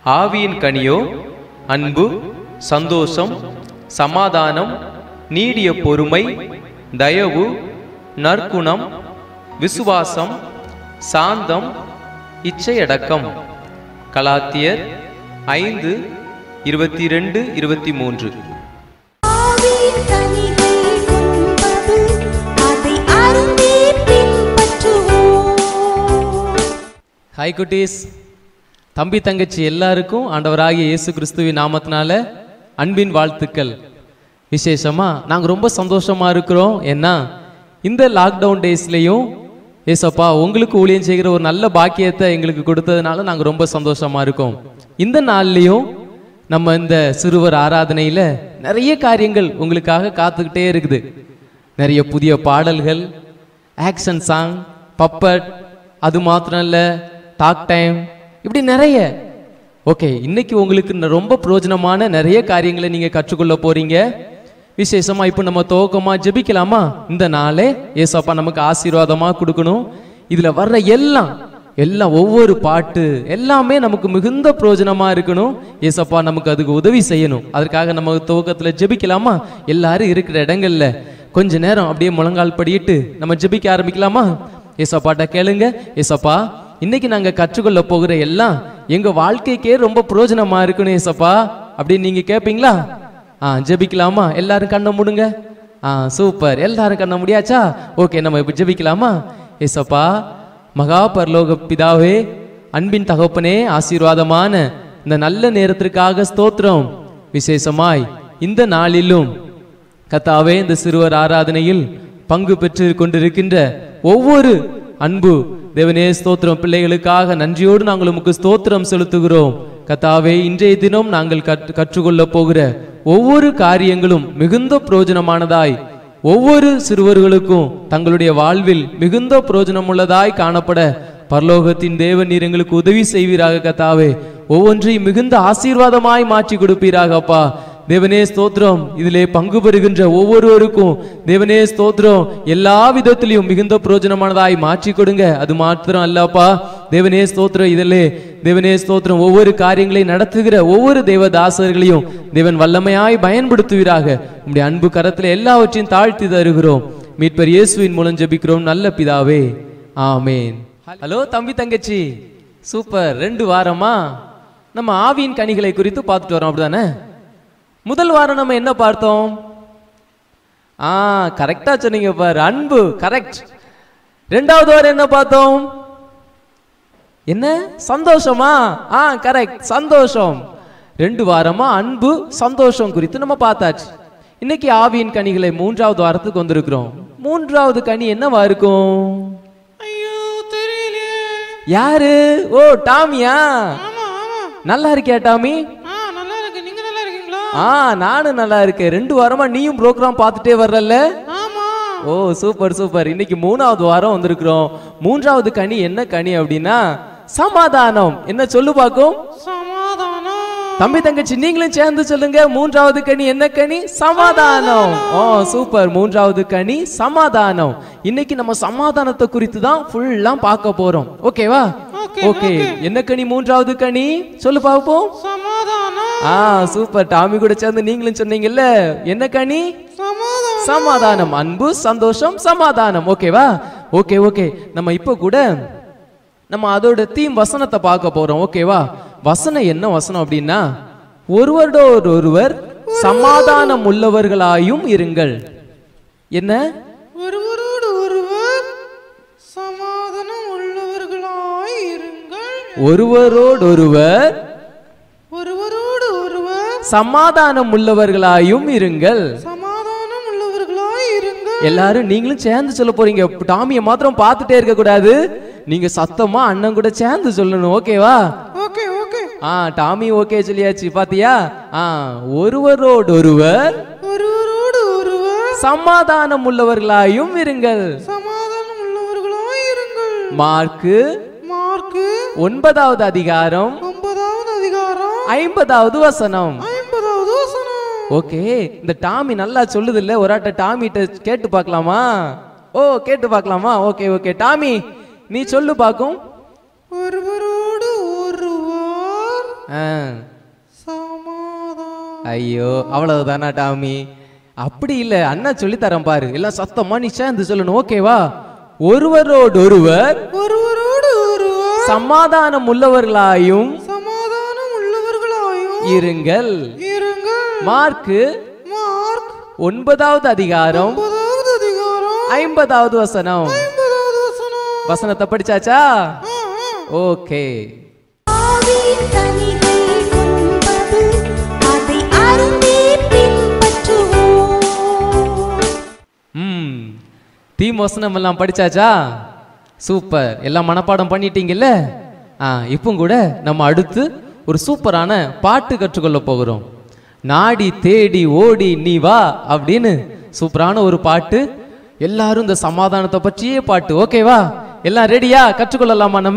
ஆவியின் கனியோ அன்பு சந்தோஷம் சமாதானம் நீடிய பொறுமை தயவு நற்குணம் விசுவாசம் சாந்தம் இச்சையடக்கம் கலாத்தியர் ஐந்து இருபத்தி ரெண்டு இருபத்தி மூன்று ஆவியின் கனிகள் உண்பது, அதை அருந்தி பின்பற்றுவோம் ஹாய் குட்டீஸ் தம்பி தங்கச்சி எல்லாருக்கும் ஆண்டவராகிய இயேசு கிறிஸ்துவின் நாமத்தினால அன்பின் வாழ்த்துக்கள் விசேஷமா நாங்கள் ரொம்ப சந்தோஷமா இருக்கிறோம் ஏன்னா இந்த லாக்டவுன் டேஸ்லேயும் ஏசப்பா உங்களுக்கு ஊழியம் செய்கிற ஒரு நல்ல பாக்கியத்தை எங்களுக்கு கொடுத்ததுனால நாங்கள் ரொம்ப சந்தோஷமா இருக்கோம் இந்த நாள்லேயும் நம்ம இந்த சிறுவர் ஆராதனையில நிறைய காரியங்கள் உங்களுக்காக காத்துக்கிட்டே இருக்குது நிறைய புதிய பாடல்கள் ஆக்ஷன் சாங் பப்பட் அது மாத்திரம் இல்ல டாக் டைம் இப்படி நிறைய ஓகே இன்னைக்கு உங்களுக்கு ந- ரொம்ப பிரயோஜனமான நிறைய காரியங்களை நீங்க கற்றுக்கொள்ள போறீங்க விசேஷமா இப்போ நம்ம துவக்கமா ஜெபிக்கலாமா இந்த நாளே ஏசப்பா நமக்கு ஆசீர்வாதமா கொடுக்கணும் இதுல வர்ற எல்லாம் எல்லாம் ஒவ்வொரு பாட்டு எல்லாமே நமக்கு மிகுந்த பிரயோஜனமா இருக்கணும் ஏசப்பா நமக்கு அதுக்கு உதவி செய்யணும் அதற்காக நம்ம துவக்கத்துல ஜெபிக்கலாமா எல்லாரும் இருக்கிற இடங்கள்ல கொஞ்ச நேரம் அப்படியே முழங்கால் படியிட்டு நம்ம ஜெபிக்க ஆரம்பிக்கலாமா ஏசப்பாட்ட கேளுங்க ஏசப்பா இன்னைக்கு நாங்க கற்றுக்கொள்ள போகிற எல்லாம் எங்க வாழ்க்கைக்கே ரொம்ப பிரயோஜனமா இருக்கணும் ஏசப்பா அப்படின்னு நீங்க கேட்பீங்களா ஆ ஜெபிக்கலாமா எல்லாரும் கண்ணை மூடுங்க ஆ சூப்பர் எல்லாரும் கண்ணை முடியாச்சா ஓகே நம்ம இப்போ ஜெபிக்கலாமா ஏசப்பா மகா பரலோக பிதாவே அன்பின் தகப்பனே ஆசீர்வாதமான இந்த நல்ல நேரத்திற்காக ஸ்தோத்திரம் விசேஷமாய் இந்த நாளிலும் கத்தாவே இந்த சிறுவர் ஆராதனையில் பங்கு பெற்று கொண்டிருக்கின்ற ஒவ்வொரு அன்பு தேவனே ஸ்தோத்திரம் பிள்ளைகளுக்காக நன்றியோடு நாங்கள் உமக்கு ஸ்தோத்திரம் செலுத்துகிறோம் கத்தாவே இன்றைய தினம் நாங்கள் கற்று கற்றுக்கொள்ள போகிற ஒவ்வொரு காரியங்களும் மிகுந்த பிரயோஜனமானதாய் ஒவ்வொரு சிறுவர்களுக்கும் தங்களுடைய வாழ்வில் மிகுந்த பிரயோஜனமுள்ளதாய் காணப்பட பரலோகத்தின் தேவன் நீர் எங்களுக்கு உதவி செய்வீராக கத்தாவே ஒவ்வொன்றையும் மிகுந்த ஆசீர்வாதமாய் மாற்றி கொடுப்பீராக அப்பா தேவனே ஸ்தோத்திரம் இதிலே பங்கு பெறுகின்ற ஒவ்வொருவருக்கும் தேவனே ஸ்தோத்திரம் எல்லா விதத்திலையும் மிகுந்த பிரயோஜனமானதாய் மாற்றி கொடுங்க அது மாத்திரம் அல்லப்பா தேவனே ஸ்தோத்திரம் இதிலே தேவனே ஸ்தோத்திரம் ஒவ்வொரு காரியங்களை நடத்துகிற ஒவ்வொரு தேவதாசர்களையும் தேவன் வல்லமையாய் பயன்படுத்துவீராக உம்முடைய அன்பு கரத்துல எல்லாவற்றையும் தாழ்த்தி தருகிறோம் மீட்பர் இயேசுவின் மூலம் ஜெபிக்கிறோம் நல்ல பிதாவே ஆமேன் ஹலோ தம்பி தங்கச்சி சூப்பர் ரெண்டு வாரமா நம்ம ஆவியின் கனிகளை குறித்து பார்த்துட்டு வரோம் அப்படிதானே முதல் வாரம் நம்ம என்ன பார்த்தோம் ஆ கரெக்டா சொன்னீங்க பாரு அன்பு கரெக்ட் ரெண்டாவது வாரம் என்ன பார்த்தோம் என்ன சந்தோஷமா ஆ கரெக்ட் சந்தோஷம் ரெண்டு வாரமா அன்பு சந்தோஷம் குறித்து நம்ம பார்த்தாச்சு இன்னைக்கு ஆவியின் கனிகளை மூன்றாவது வாரத்துக்கு வந்திருக்கிறோம் மூன்றாவது கனி என்னவா இருக்கும் ஐயோ தெரியலையே யாரு ஓ டாமியா ஆமா ஆமா நல்லா இருக்கியா டாமி ஆ நல்லா இருக்கு நீங்க நல்லா இருக்கீங்களா ஆ நானும் நல்லா இருக்கேன் ரெண்டு வாரமா நீயும் ப்ரோக்ராம் பார்த்துட்டே வர்றல்ல ஆமா ஓ சூப்பர் சூப்பர் இன்னைக்கு மூணாவது வாரம் வந்திருக்கிறோம் மூன்றாவது கனி என்ன கனி அப்படின்னா சமாதானம் என்ன சொல்லு பாக்கும் சமாதானம் தம்பி தங்கச்சி நீங்களும் சேர்ந்து சொல்லுங்க மூன்றாவது கனி என்ன கனி சமாதானம் ஓ சூப்பர் மூன்றாவது கனி சமாதானம் இன்னைக்கு நம்ம சமாதானத்தை குறித்து தான் ஃபுல்லா பார்க்க போறோம் ஓகேவா Okay, ஓகே என்ன கனி மூன்றாவது கனி சொல்லு பாப்போம் சமாதானம் ஆ சூப்பர் டாமி கூட சேர்ந்து நீங்களும் சொன்னீங்கல்ல என்ன கனி சமாதானம் சமாதானம் அன்பு சந்தோஷம் சமாதானம் ஓகேவா ஓகே ஓகே நம்ம இப்போ கூட நம்ம அதோட தீம் வசனத்தை பார்க்க போறோம் ஓகேவா வசனம் என்ன வசனம் அப்படின்னா ஒருவரோடு ஒருவர் சமாதானம் உள்ளவர்களாயும் இருங்கள் என்ன ஒருவரோடு ஒருவர் சமாதானம் உள்ளவர்களாய் இருங்கள் ஒருவரோடொருவர் ஒருவரோடு ஒருவர் சமாதானம் உள்ளவர்களாயும் இருங்கள் சமாதானம் உள்ளவர்களாய் இருங்கள் எல்லாரும் நீங்களும் சேர்ந்து சொல்ல போறீங்க டாமியை மாத்திரம் பார்த்துட்டே இருக்க கூடாது நீங்க சத்தமா அண்ணன் கூட சேர்ந்து சொல்லணும் ஓகேவா ஓகே ஓகே ஆ டாமி ஓகே சொல்லியாச்சு பாத்தியா ஆ ஒருவரோடொருவர் ஒருவரோடு ஒருவர் சமாதானம் உள்ளவர்களாயும் இருங்கள் சமாதானம் உள்ளவர்களாய் இருங்கள் மார்க்கு மார்க்கு ஒன்பதாவது அதிகாரம் ஒன்பதாவது அதிகாரம் ஐம்பதாவது வசனம் ஐம்பதாவது வசனம் ஓகே இந்த டாமி நல்லா சொல்லுது இல்ல ஒரு ஆட்ட டாமிட்ட கேட்டு பார்க்கலாமா ஓ கேட்டு பார்க்கலாமா ஓகே ஓகே டாமி நீ சொல்லு பாக்கும் ஒருவரோடு ஒருவர் ஆ சமாதானம் ஐயோ அவ்வளவுதானா டாமி அப்படி இல்ல அண்ணா சொல்லி தரேன் பாரு எல்லாம் சத்தமா நீ சேர்ந்து சொல்லணும் ஓகேவா ஒருவரோடு ஒருவர் ஒருவரோடு ஒருவர் சமாதானம் உள்ளவர்களாயும் சமாதானம் உள்ளவர்களாயும் இருங்கள் இருங்கள் மார்க்கு மார்க் ஒன்பதாவது அதிகாரம் ஒன்பதாவது அதிகாரம் ஐம்பதாவது வசனம் ஐம்பதாவது வசனம் வசனத்தை படிச்சாச்சா ஆ, ஆ. ஓகே ஆவியின் கனிகள் ஒன்பது அதை அருந்தே பின்பற்றுவோம் ம் தீம் வசனம் எல்லாம் படிச்சாச்சா சூப்பர் எல்லாம் மனப்பாடம் பண்ணிட்டீங்கல்ல ஆ இப்போ கூட நம்ம அடுத்து ஒரு சூப்பரான பாட்டு கற்றுக்கொள்ள போகிறோம் நாடி தேடி ஓடி நீ வா அப்படின்னு சூப்பரான ஒரு பாட்டு எல்லாரும் இந்த சமாதானத்தை பற்றியே பாட்டு ஓகேவா எல்லாம் ரெடியா கற்றுக்கொள்ளலாமா நம்ம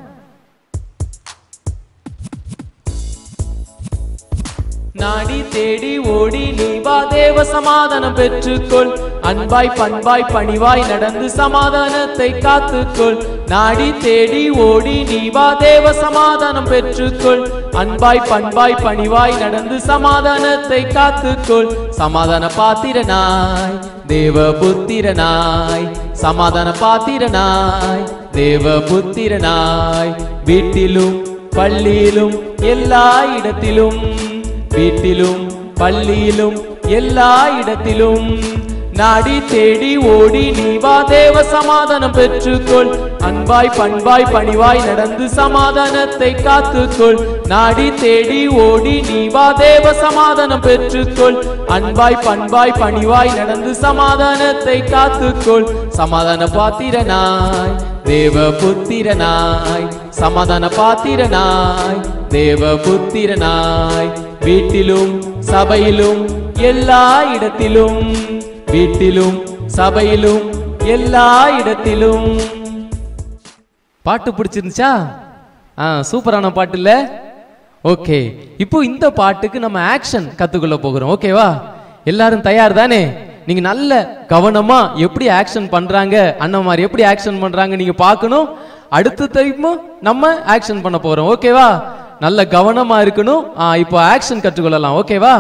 நாடி தேடி ஓடி நீ வா தேவ சமாதானம் பெற்றுக்கொள் அன்பாய் பண்பாய் பணிவாய் நடந்து சமாதானத்தை காத்துக்கொள் நாடி தேடி ஓடி நீ வா தேவ சமாதானம் பெற்றுக்கொள் அன்பாய் பண்பாய் பணிவாய் நடந்து சமாதானத்தை காத்துக்கொள் சமாதான பாத்திரனாய் தேவ புத்திரனாய் சமாதான பாத்திரனாய் தேவ புத்திரனாய் வீட்டிலும் பள்ளியிலும் எல்லா இடத்திலும் வீட்டிலும் பள்ளியிலும் எல்லா இடத்திலும் நாடி தேடி ஓடி நீ வா தேவ சமாதானம் பெற்றுக்கொள் அன்பாய் பண்பாய் பணிவாய் நடந்து சமாதானத்தை காத்துக்கொள் நாடி தேடி ஓடி நீ வா தேவ சமாதானம் பெற்றுக்கொள் அன்பாய் பண்பாய் பணிவாய் நடந்து சமாதானத்தை காத்துக்கொள் சமாதான பாத்திரனாய் தேவ புத்திரனாய் சமாதான பாத்திரனாய் தேவ புத்திரனாய் வீட்டிலும் சபையிலும் எல்லா இடத்திலும் வீட்டிலும் சபையிலும் எல்லா இடத்திலும் பாட்டு பிடிச்சிருந்துச்சா ஆ சூப்பரான பாட்டு இல்ல ஓகே இப்போ இந்த பாட்டுக்கு நம்ம ஆக்ஷன் கத்துக்கொள்ள போகிறோம் ஓகேவா எல்லாரும் தயார் தானே நீங்க நல்ல கவனமா எப்படி ஆக்ஷன் பண்றாங்க அண்ணன் மாதிரி எப்படி ஆக்ஷன் பண்றாங்க நீங்க பார்க்கணும் அடுத்த டைமும் நம்ம ஆக்ஷன் பண்ண போறோம் ஓகேவா நல்ல கவனமா இருக்கணும் ஆ, இப்போ ஆக்ஷன் கற்றுக்கொள்ளலாம் ஓகேவா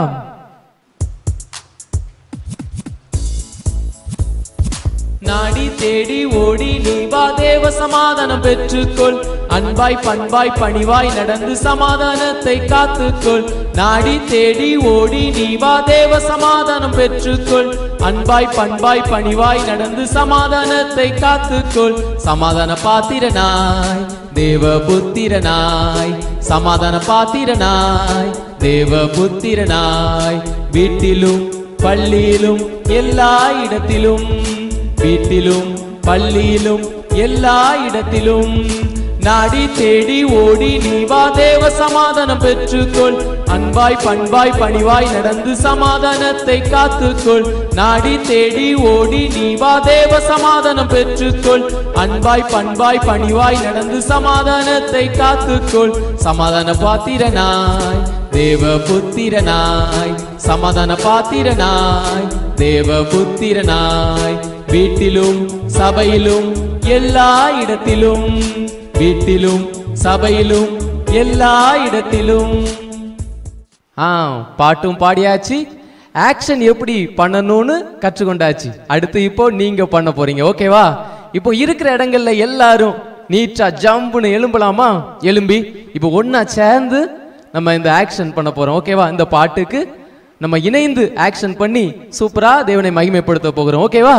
நாடி தேடி ஓடி நீ வா தேவ சமாதானம் பெற்றுக்கொள் அன்பாய் பண்பாய் பணிவாய் நடந்து சமாதானத்தை காத்துக்கொள் நாடி தேடி ஓடி நீ வா தேவ சமாதானம் பெற்றுக்கொள் அன்பாய் பண்பாய் பணிவாய் நடந்து சமாதானத்தை காத்துக்கொள் சமாதான பாத்திரனாய் தேவ புத்திரனாய் சமாதான பாத்திரனாய் தேவ புத்திரனாய் வீட்டிலும் பள்ளியிலும் எல்லா இடத்திலும் வீட்டிலும் பள்ளியிலும் எல்லா இடத்திலும் நாடி தேடி ஓடி நீ வா தேவ சமாதானம் பெற்றுக்கொள் அன்பாய் பண்பாய் பணிவாய் நடந்து சமாதானத்தை காத்துக்கொள் நாடி தேடி ஓடி நீ வா தேவ சமாதானம் பெற்றுக்கொள் அன்பாய் பண்பாய் பணிவாய் நடந்து சமாதானத்தை காத்துக்கொள் சமாதான பாத்திரனாய் தேவ புத்திரனாய் சமாதான பாத்திரனாய் தேவ புத்திரனாய் வீட்டிலும் சபையிலும் எல்லா இடத்திலும் வீட்டிலும் சபையிலும் எல்லா இடத்திலும் ஆ பாட்டும் பாடியாச்சு ஆக்ஷன் எப்படி பண்ணணும்னு கற்றுக்கொண்டாச்சு அடுத்து இப்போ நீங்க பண்ண போறீங்க ஓகேவா இப்போ இருக்கிற இடங்கள்ல எல்லாரும் நீட்டா ஜம்புன்னு எழும்பலாமா எலும்பி இப்போ ஒண்ணா சேர்ந்து நம்ம இந்த ஆக்ஷன் பண்ண போறோம் ஓகேவா இந்த பாட்டுக்கு நம்ம இணைந்து ஆக்ஷன் பண்ணி சூப்பரா தேவனை மகிமைப்படுத்த போகிறோம் ஓகேவா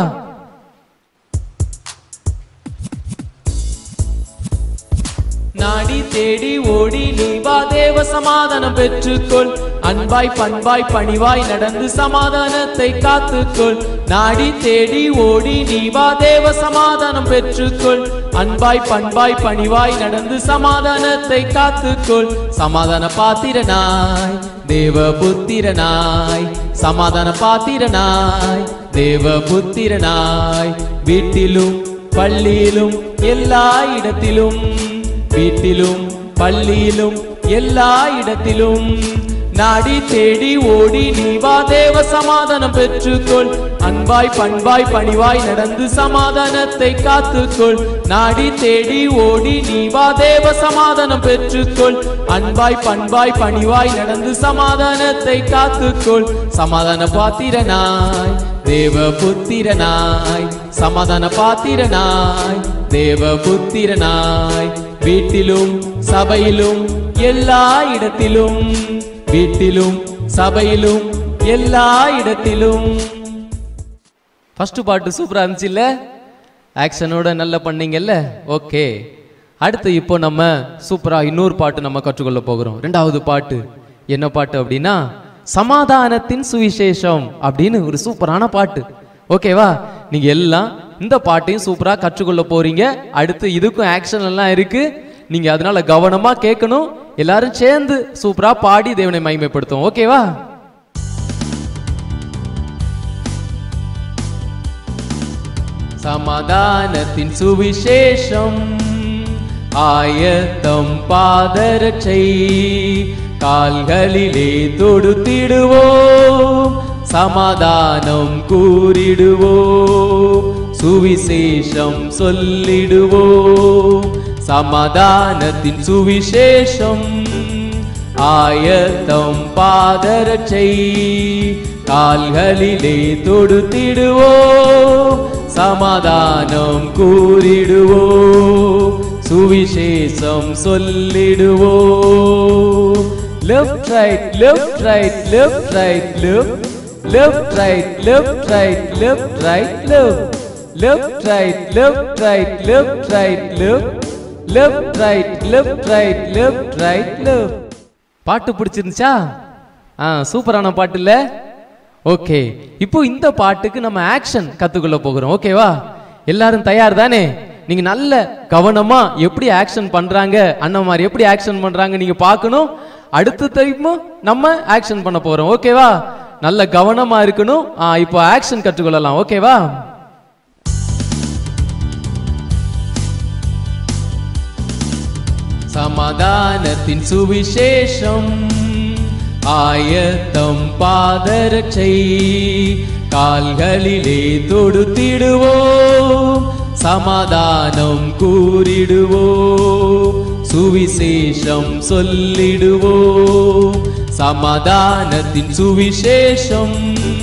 நாடி தேடி ஓடி நீ வா தேவ சமாதானம் பெற்றுக்கொள் அன்பாய் பண்பாய் பணிவாய் நடந்து சமாதானத்தை காத்துக்கொள் நாடி தேடி ஓடி நீ வா தேவ சமாதானம் பெற்றுக்கொள் அன்பாய் பண்பாய் பணிவாய் நடந்து சமாதானத்தை காத்துக்கொள் சமாதான பாத்திரனாய் தேவ புத்திரனாய் சமாதான பாத்திரனாய் தேவ புத்திரனாய் வீட்டிலும் பள்ளியிலும் எல்லா இடத்திலும் வீட்டிலும் பள்ளியிலும் எல்லா இடத்திலும் நாடி தேடி ஓடி நீ வா தேவ சமாதானம் பெற்றுக்கொள் அன்பாய் பண்பாய் பணிவாய் நடந்து சமாதானத்தை காத்துக்கொள் நாடி தேடி ஓடி நீ வா தேவ சமாதானம் பெற்றுக்கொள் அன்பாய் பண்பாய் பணிவாய் நடந்து சமாதானத்தை காத்துக்கொள் சமாதான பாத்திரனாய் தேவ புத்திரனாய் சமாதான பாத்திரனாய் தேவ புத்திரனாய் வீட்டிலும் சபையிலும் எல்லா இடத்திலும் வீட்டிலும் சபையிலும் எல்லா இடத்திலும் ஃபர்ஸ்ட் பாட்டு சூப்பரா இருந்துச்சுல்ல ஆக்ஷனோட நல்லா பண்ணீங்கல்ல ஓகே அடுத்து இப்போ நம்ம சூப்பரா இன்னொரு பாட்டு நம்ம கற்றுக்கொள்ள போகிறோம் ரெண்டாவது பாட்டு என்ன பாட்டு அப்படின்னா சமாதானத்தின் சுவிசேஷம் அப்படின்னு ஒரு சூப்பரான பாட்டு ஓகேவா நீங்க எல்லாம் இந்த பாட்டையும் சூப்பரா கற்றுக்கொள்ள போறீங்க அடுத்து இதுக்கும் ஆக்ஷன் எல்லாம் இருக்கு நீங்க அதனால கவனமா கேட்கணும் எல்லாரும் சேர்ந்து சூப்பரா பாடி தேவனை மகிமைப்படுத்தும் ஓகேவா சமாதானத்தின் சுவிசேஷம் ஆயத்தம் பாதரட்சை கால்களிலே தொடுத்திடுவோம் சமாதானம் கூறிடுவோம் சுவிசேஷம் சொல்லிடுவோம் சமாதானத்தின் சுவிசேஷம் ஆயத்தம் பாதரட்சை கால்களிலே தொடுத்திடுவோம் சமாதானம் கூறிடுவோம் சுவிசேஷம் சொல்லிடுவோம் left right left right left right left left right left right left right left left right left right left right left left right left right left right left பாட்டு பிடிச்சிருந்துச்சா ஆ சூப்பரான பாட்டு இல்ல ஓகே இப்போ இந்த பாட்டுக்கு நம்ம ஆக்ஷன் கத்துக்கொள்ள போகிறோம் ஓகேவா எல்லாரும் தயார் தானே நீங்க நல்ல கவனமா எப்படி ஆக்ஷன் பண்றாங்க அண்ணன் மாதிரி எப்படி ஆக்ஷன் பண்றாங்க நீங்க பார்க்கணும் அடுத்த டைமும் நம்ம ஆக்ஷன் பண்ண போறோம் ஓகேவா நல்ல கவனமா இருக்கணும் ஆ, இப்போ ஆக்ஷன் கற்றுக்கொள்ளலாம் ஓகேவா சமாதானத்தின் சுவிசேஷம் ஆயத்தம் பாதரட்சை கால்களிலே தொடுத்திடுவோம் சமாதானம் கூறிடுவோம் சுவிசேஷம் சொல்லிடுவோம் சமாதானத்தின் சுவிசேஷம்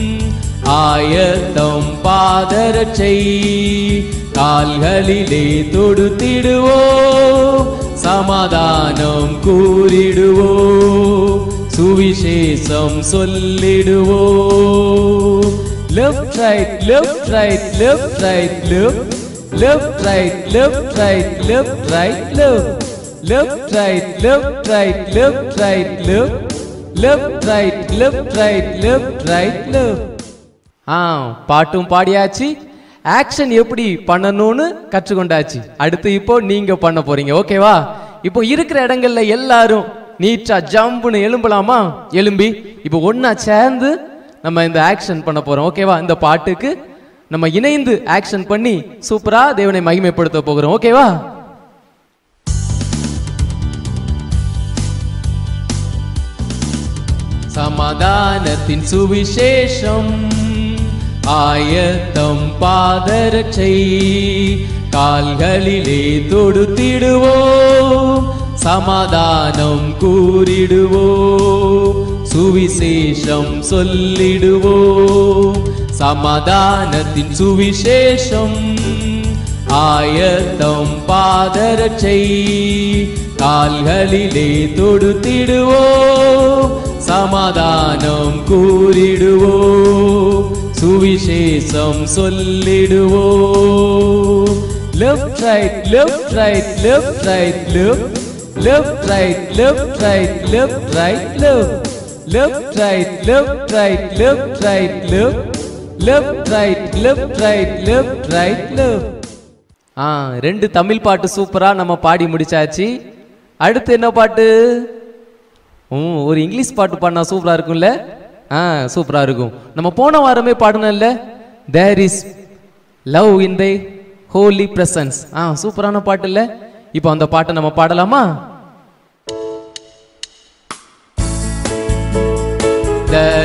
ஆயத்தம் பாதரட்சை கால்களிலே தொடுத்திடுவோம் சமாதானம் கூறிடுவோம் சுவிசேஷம் சொல்லிடுவோம் left right left right left right left left right left right left right left left right left right left right left left right left right left right left ஆ பாட்டும் பாடியாச்சு ஆக்ஷன் எப்படி பண்ணணும்னு கற்றுக்கொண்டாச்சு அடுத்து இப்போ நீங்க பண்ண போறீங்க ஓகேவா இப்போ இருக்கிற இடங்கள்ல எல்லாரும் நீட்டா ஜம்ப்னு எழும்பலாமா எலும்பி இப்போ ஒண்ணா சேர்ந்து நம்ம இந்த ஆக்ஷன் பண்ண போறோம் ஓகேவா இந்த பாட்டுக்கு நம்ம இணைந்து ஆக்ஷன் பண்ணி சூப்பரா தேவனை மகிமைப்படுத்த போகிறோம் ஓகேவா சமாதானத்தின் சுவிசேஷம் ஆயத்தம் பாதரட்சை கால்களிலே தொடுத்திடுவோம் சமாதானம் கூறிடுவோம் சுவிசேஷம் சொல்லிடுவோம் சமாதானத்தின் சுவிசேஷம் ஆயத்தம் பாதரட்சை கால்களிலே தொடுத்திடுவோம் சமாதானம் கூறிடுவோம் சுவிசேஷம் சொல்லிடுவோம் left right left right left right left left right left right left right left left right left right left right left left right left right left right left ஆ ரெண்டு தமிழ் பாட்டு சூப்பரா நம்ம பாடி முடிச்சாச்சு அடுத்து என்ன பாட்டு ம் ஒரு இங்கிலீஷ் பாட்டு பாடினா சூப்பரா இருக்கும்ல ஆ சூப்பரா இருக்கும் நம்ம போன வாரமே பாடினோம்ல there is love in thy holy presence ஆ சூப்பரான பாட்டு இல்ல இப்போ அந்த பாட்டை நம்ம பாடலாமா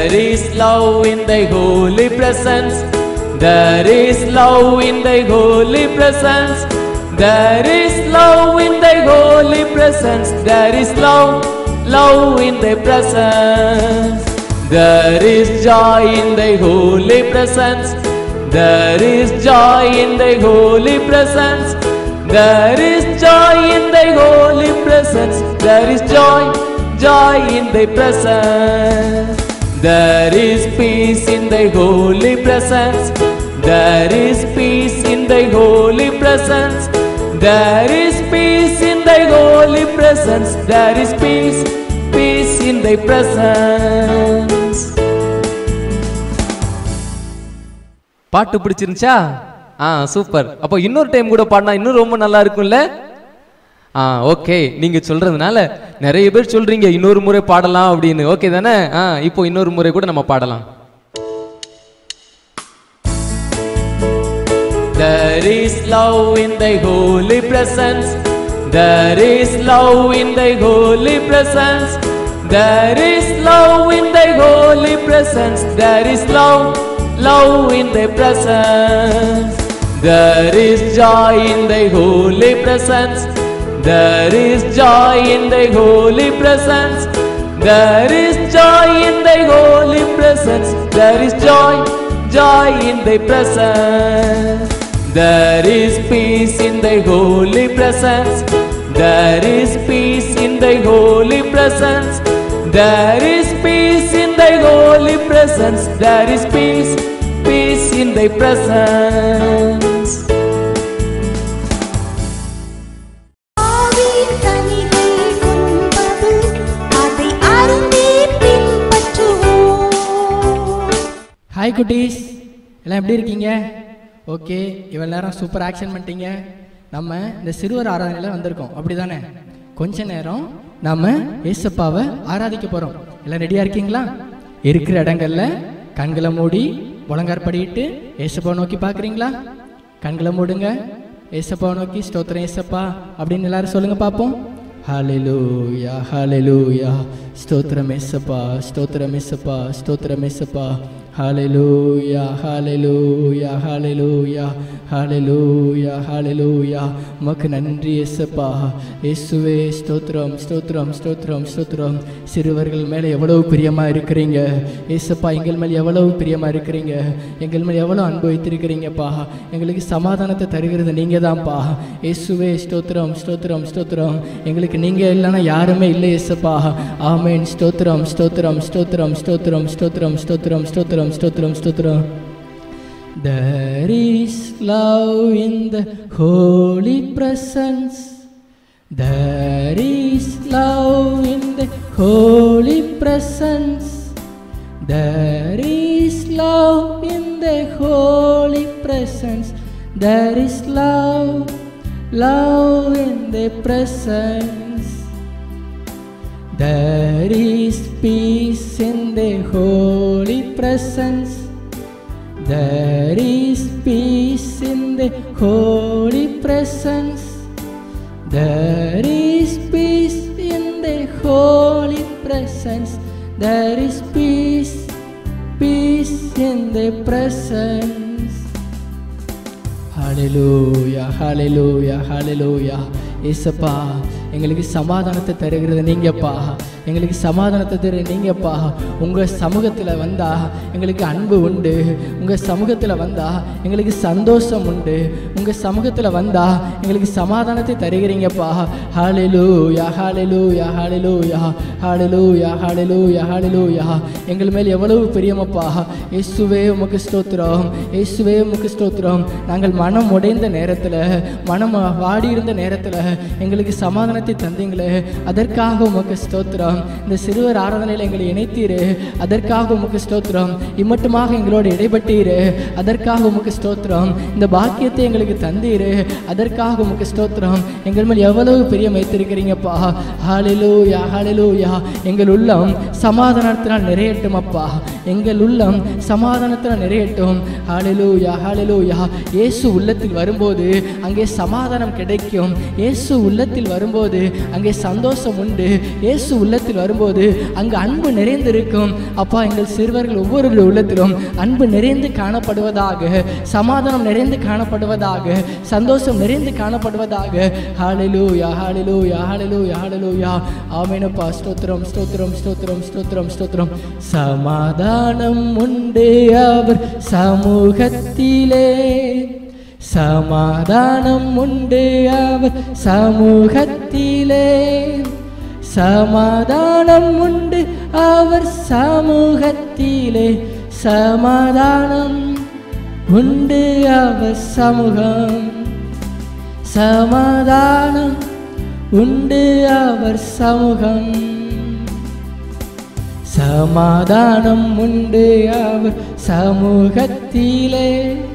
There is love in the holy presence. There is love in the holy presence. There is love in the holy presence. There is love, love in the presence. There is joy in the holy presence. There is joy in the holy presence. There is joy in the holy presence. There is joy, joy in the presence. There is peace in the holy presence. There is peace in the holy presence. There is peace in the holy presence. There is peace, peace in the presence. பாட்டு பிடிச்சிருந்துச்சா ஆ super அப்போ இன்னொரு time கூட பாடினா இன்னும் ரொம்ப நல்லா இருக்கும்ல ஆ ஓகே நீங்க சொல்றதுனால நிறைய பேர் சொல்றீங்க இன்னொரு முறை பாடலாம் அப்படின்னு ஓகே தானே ஆ இப்போ இன்னொரு முறை கூட நம்ம பாடலாம் There is love in the holy presence. There is love in the holy presence. There is love in the holy presence. There is love, love in the presence. There is joy in the holy presence. There is joy in the holy presence. There is joy in the holy presence. There is joy, joy in the presence. There is peace in the holy presence. There is peace in the holy presence. There is peace in the holy presence. There is peace, peace in the presence. ஆவியின் கனிகள் உண்பது அதை அருந்தி பின்பற்றுவோம் hi குட்டீஸ் எல்லாம் எப்படி இருக்கீங்க ஓகே இவ்வளோ நேரம் சூப்பர் ஆக்ஷன் பண்ணிட்டீங்க நம்ம இந்த சிறுவர் ஆராதனையில் வந்திருக்கோம் அப்படி தானே கொஞ்ச நேரம் நம்ம ஏசப்பாவை ஆராதிக்க போகிறோம் எல்லாம் ரெடியாக இருக்கீங்களா இருக்கிற இடங்கள்ல கண்களை மூடி முழங்கார் படிட்டு ஏசப்பாவை நோக்கி பார்க்குறீங்களா கண்களை மூடுங்க ஏசப்பாவை நோக்கி ஸ்தோத்திரம் ஏசப்பா அப்படின்னு எல்லாரும் சொல்லுங்க பார்ப்போம் ஹalleluya ஹalleluya ஸ்தோத்திரம் ஏசப்பா ஸ்தோத்திரம் ஏசப்பா ஸ்தோத்திரம் ஏசப்பா ஹalleluya ஹalleluya ஹalleluya ஹalleluya ஹalleluya உமக்கு நன்றி ஏசப்பா இயேசுவே ஸ்தோத்திரம் ஸ்தோத்திரம் ஸ்தோத்திரம் ஸ்தோத்திரம் சிறுவர்கள் மேலே எவ்வளவு பிரியமா இருக்கிறீங்க ஏசப்பா எங்கள் மேல் எவ்வளவு பிரியமா இருக்கிறீங்க எங்கள் மேல் எவ்வளவு அன்பு வைத்திருக்கிறீங்கப்பா எங்களுக்கு சமாதானத்தை தருகிறது நீங்க தான்ப்பா இயேசுவே ஸ்தோத்திரம் ஸ்தோத்திரம் ஸ்தோத்திரம் எங்களுக்கு நீங்க இல்லைன்னா யாருமே இல்லை ஏசப்பா ஆமேன் ஸ்தோத்திரம் ஸ்தோத்திரம் ஸ்தோத்திரம் ஸ்தோத்திரம் ஸ்தோத்திரம் ஸ்தோத்திரம் ஸ்தோத்திரம் ஸ்தோத்திரம் ஸ்தோத்திரம் There is love in the holy presence. There is love in the holy presence. There is love in the holy presence. There is love, love in the presence. There is peace in the holy presence. There is peace in the holy presence. There is peace in the holy presence. There is peace, peace in the presence. ஹalleluya ஹalleluya ஹalleluya ஏசப்பா எங்களுக்கு சமாதானத்தை தருகிறது நீங்கப்பா எங்களுக்கு சமாதானத்தை தரு நீங்கப்பா உங்கள் சமூகத்தில் வந்தா எங்களுக்கு அன்பு உண்டு உங்கள் சமூகத்தில் வந்தா எங்களுக்கு சந்தோஷம் உண்டு உங்கள் சமூகத்தில் வந்தா எங்களுக்கு சமாதானத்தை தருகிறீங்கப்பா ஹalleluya ஹalleluya ஹalleluya ஹalleluya ஹalleluya ஹalleluya எங்கள் மேல் எவ்வளவு பிரியமப்பா இயேசுவே உமக்கு ஸ்தோத்திரம் இயேசுவே உமக்கு ஸ்தோத்திரம் நாங்கள் மனம் உடைந்த நேரத்தில் மனம் வாடி இருந்த நேரத்தில் எங்களுக்கு சமாதானத்தை தந்தீங்களே அதற்காக உமக்கு ஸ்தோத்திரம் இந்த சிறுவர் ஆராதனையில் எங்களை இணைத்தீரு அதற்காக உமக்கு ஸ்தோத்திரம் இம்மட்டுமாக எங்களோடு இடைப்பட்டீரு அதற்காக உமக்கு ஸ்தோத்திரம் இந்த பாக்கியத்தை எங்களுக்கு தந்தீரு அதற்காக உமக்கு ஸ்தோத்திரம் எங்கள் மேல் எவ்வளவு பிரியம் வைத்திருக்கிறீங்கப்பா ஹalleluya ஹalleluya எங்கள் உள்ளம் சமாதானத்தினால் நிறையட்டும் அப்பா எங்கள் உள்ளம் சமாதானத்தினால் நிறையட்டும் ஹalleluya ஹalleluya இயேசு உள்ளத்தில் வரும்போது அங்கே சமாதானம் கிடைக்கும் இயேசு உள்ளத்தில் வரும்போது வரும்போது அங்கே சந்தோஷம் உண்டு இயேசு உள்ளத்தில் வரும்போது அங்கு அன்பு நிறைந்திருக்கும் அப்பா எங்கள் சிறுவர்கள் ஒவ்வொரு உள்ளத்திலும் அன்பு நிறைந்து காணப்படுவதாக சமாதானம் நிறைந்து காணப்படுவதாக சந்தோஷம் நிறைந்து காணப்படுவதாக ஹalleluya ஹalleluya ஹalleluya ஹalleluya ஆமெனப்பா ஸ்தோத்திரம் ஸ்தோத்திரம் ஸ்தோத்திரம் ஸ்தோத்திரம் ஸ்தோத்திரம் சமாதானம் உண்டு அவர் சமூகத்திலே சமாதானம் உண்டு அவர் சமூகத்திலே சமாதானம் உண்டு அவர் சமூகத்திலே சமாதானம் உண்டு அவர் சமூகம் சமாதானம் உண்டு அவர் சமூகம் சமாதானம் உண்டு அவர் சமூகத்திலே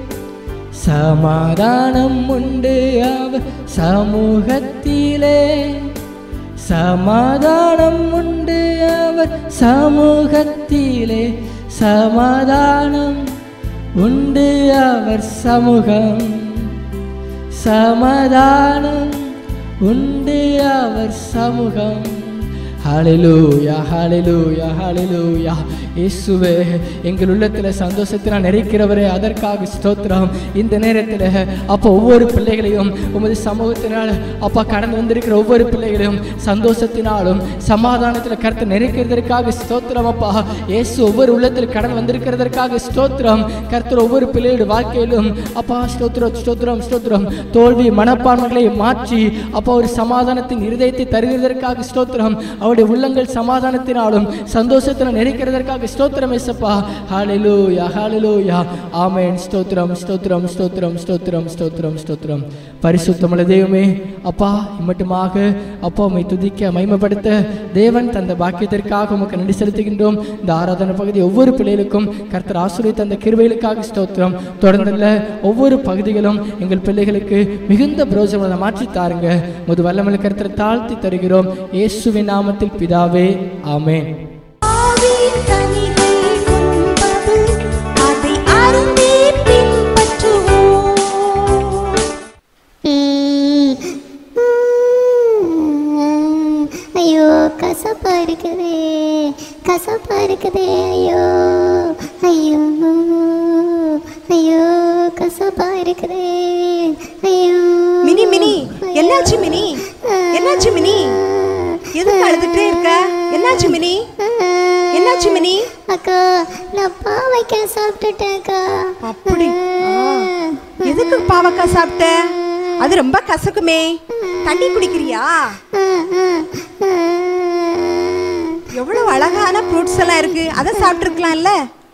சமாதானம் உண்டு அவர் சமூகத்திலே சமாதானம் உண்டு அவர் சமூகத்திலே சமாதானம் உண்டு அவர் சமூகம் சமாதானம் உண்டு அவர் சமூகம் ஹalleluya ஹalleluya ஹalleluya இயேசுவே எங்கள் உள்ளத்தில் சந்தோஷத்தினால் நிறைக்கிறவரே அதற்காக ஸ்தோத்திரம் இந்த நேரத்தில் அப்போ ஒவ்வொரு பிள்ளைகளையும் உமது சமூகத்தினால் அப்பா கடந்து வந்திருக்கிற ஒவ்வொரு பிள்ளைகளையும் சந்தோஷத்தினாலும் சமாதானத்தில் கருத்து நிறைக்கிறதற்காக ஸ்தோத்திரம் அப்பா இயேசு ஒவ்வொரு உள்ளத்தில் கடந்து வந்திருக்கிறதற்காக ஸ்தோத்திரம் கர்த்தர் ஒவ்வொரு பிள்ளையோட வாழ்க்கையிலும் அப்பா ஸ்தோத்திரம் ஸ்தோத்திரம் ஸ்தோத்திரம் தோல்வி மனப்பான்மைகளை மாற்றி அப்பா ஒரு சமாதானத்தின் இருதயத்தை தருகிறதற்காக ஸ்தோத்திரம் அவருடைய உள்ளங்கள் சமாதானத்தினாலும் சந்தோஷத்தினால் நிறைக்கிறதற்காக ஸ்தோத்திரம் ஏசப்பா ஹalleluya ஹalleluya ஆமென் ஸ்தோத்திரம் ஸ்தோத்திரம் ஸ்தோத்திரம் ஸ்தோத்திரம் ஸ்தோத்திரம் ஸ்தோத்திரம் பரிசுத்தமுள்ள தெய்வமே அப்பா இம்மட்டுமாக அப்பா உம்மை துதிக்க மகிமைப்படுத்த தேவன் தந்த பாக்கியத்திற்காக உமக்கு நன்றி செலுத்துகின்றோம் இந்த ஆராதனை பகுதி ஒவ்வொரு பிள்ளைகளுக்கும் கர்த்தர் ஆசிரியர் தந்த கிருபைகளுக்காக ஸ்தோத்திரம் தொடர்ந்துள்ள ஒவ்வொரு பகுதிகளும் எங்கள் பிள்ளைகளுக்கு மிகுந்த பிரோஜனத்தை மாற்றி தாருங்க முது வல்லமல் கருத்தரை தாழ்த்தி தருகிறோம் இயேசுவின் நாமத்தில் பிதாவே ஆமென் ஆவின் கனிகள் உண்பது, அதை அருந்தி பின்பற்றுவோம் ஐயோ கசப்பா இருக்குதே கசப்பா இருக்குதே ஐயோ ஐயோ ஐயோ கசப்பா இருக்குதே ஐயோ மினி மினி என்னாச்சு மினி என்னாச்சு மினி எதுக்கு அழுதுட்டே இருக்க என்னாச்சு மினி என்னாச்சு மினி அக்கா நான் பாவைக்காய் சாப்பிட்டுட்டேன் அக்கா அப்படி ஆ. எதுக்கு பாவக்காய் சாப்பிட்ட அது ரொம்ப கசக்குமே தண்ணி குடிக்கிறியா எவ்வளவு அழகான ஃப்ரூட்ஸ் எல்லாம் இருக்கு அதை சாப்பிட்டுருக்கலாம்ல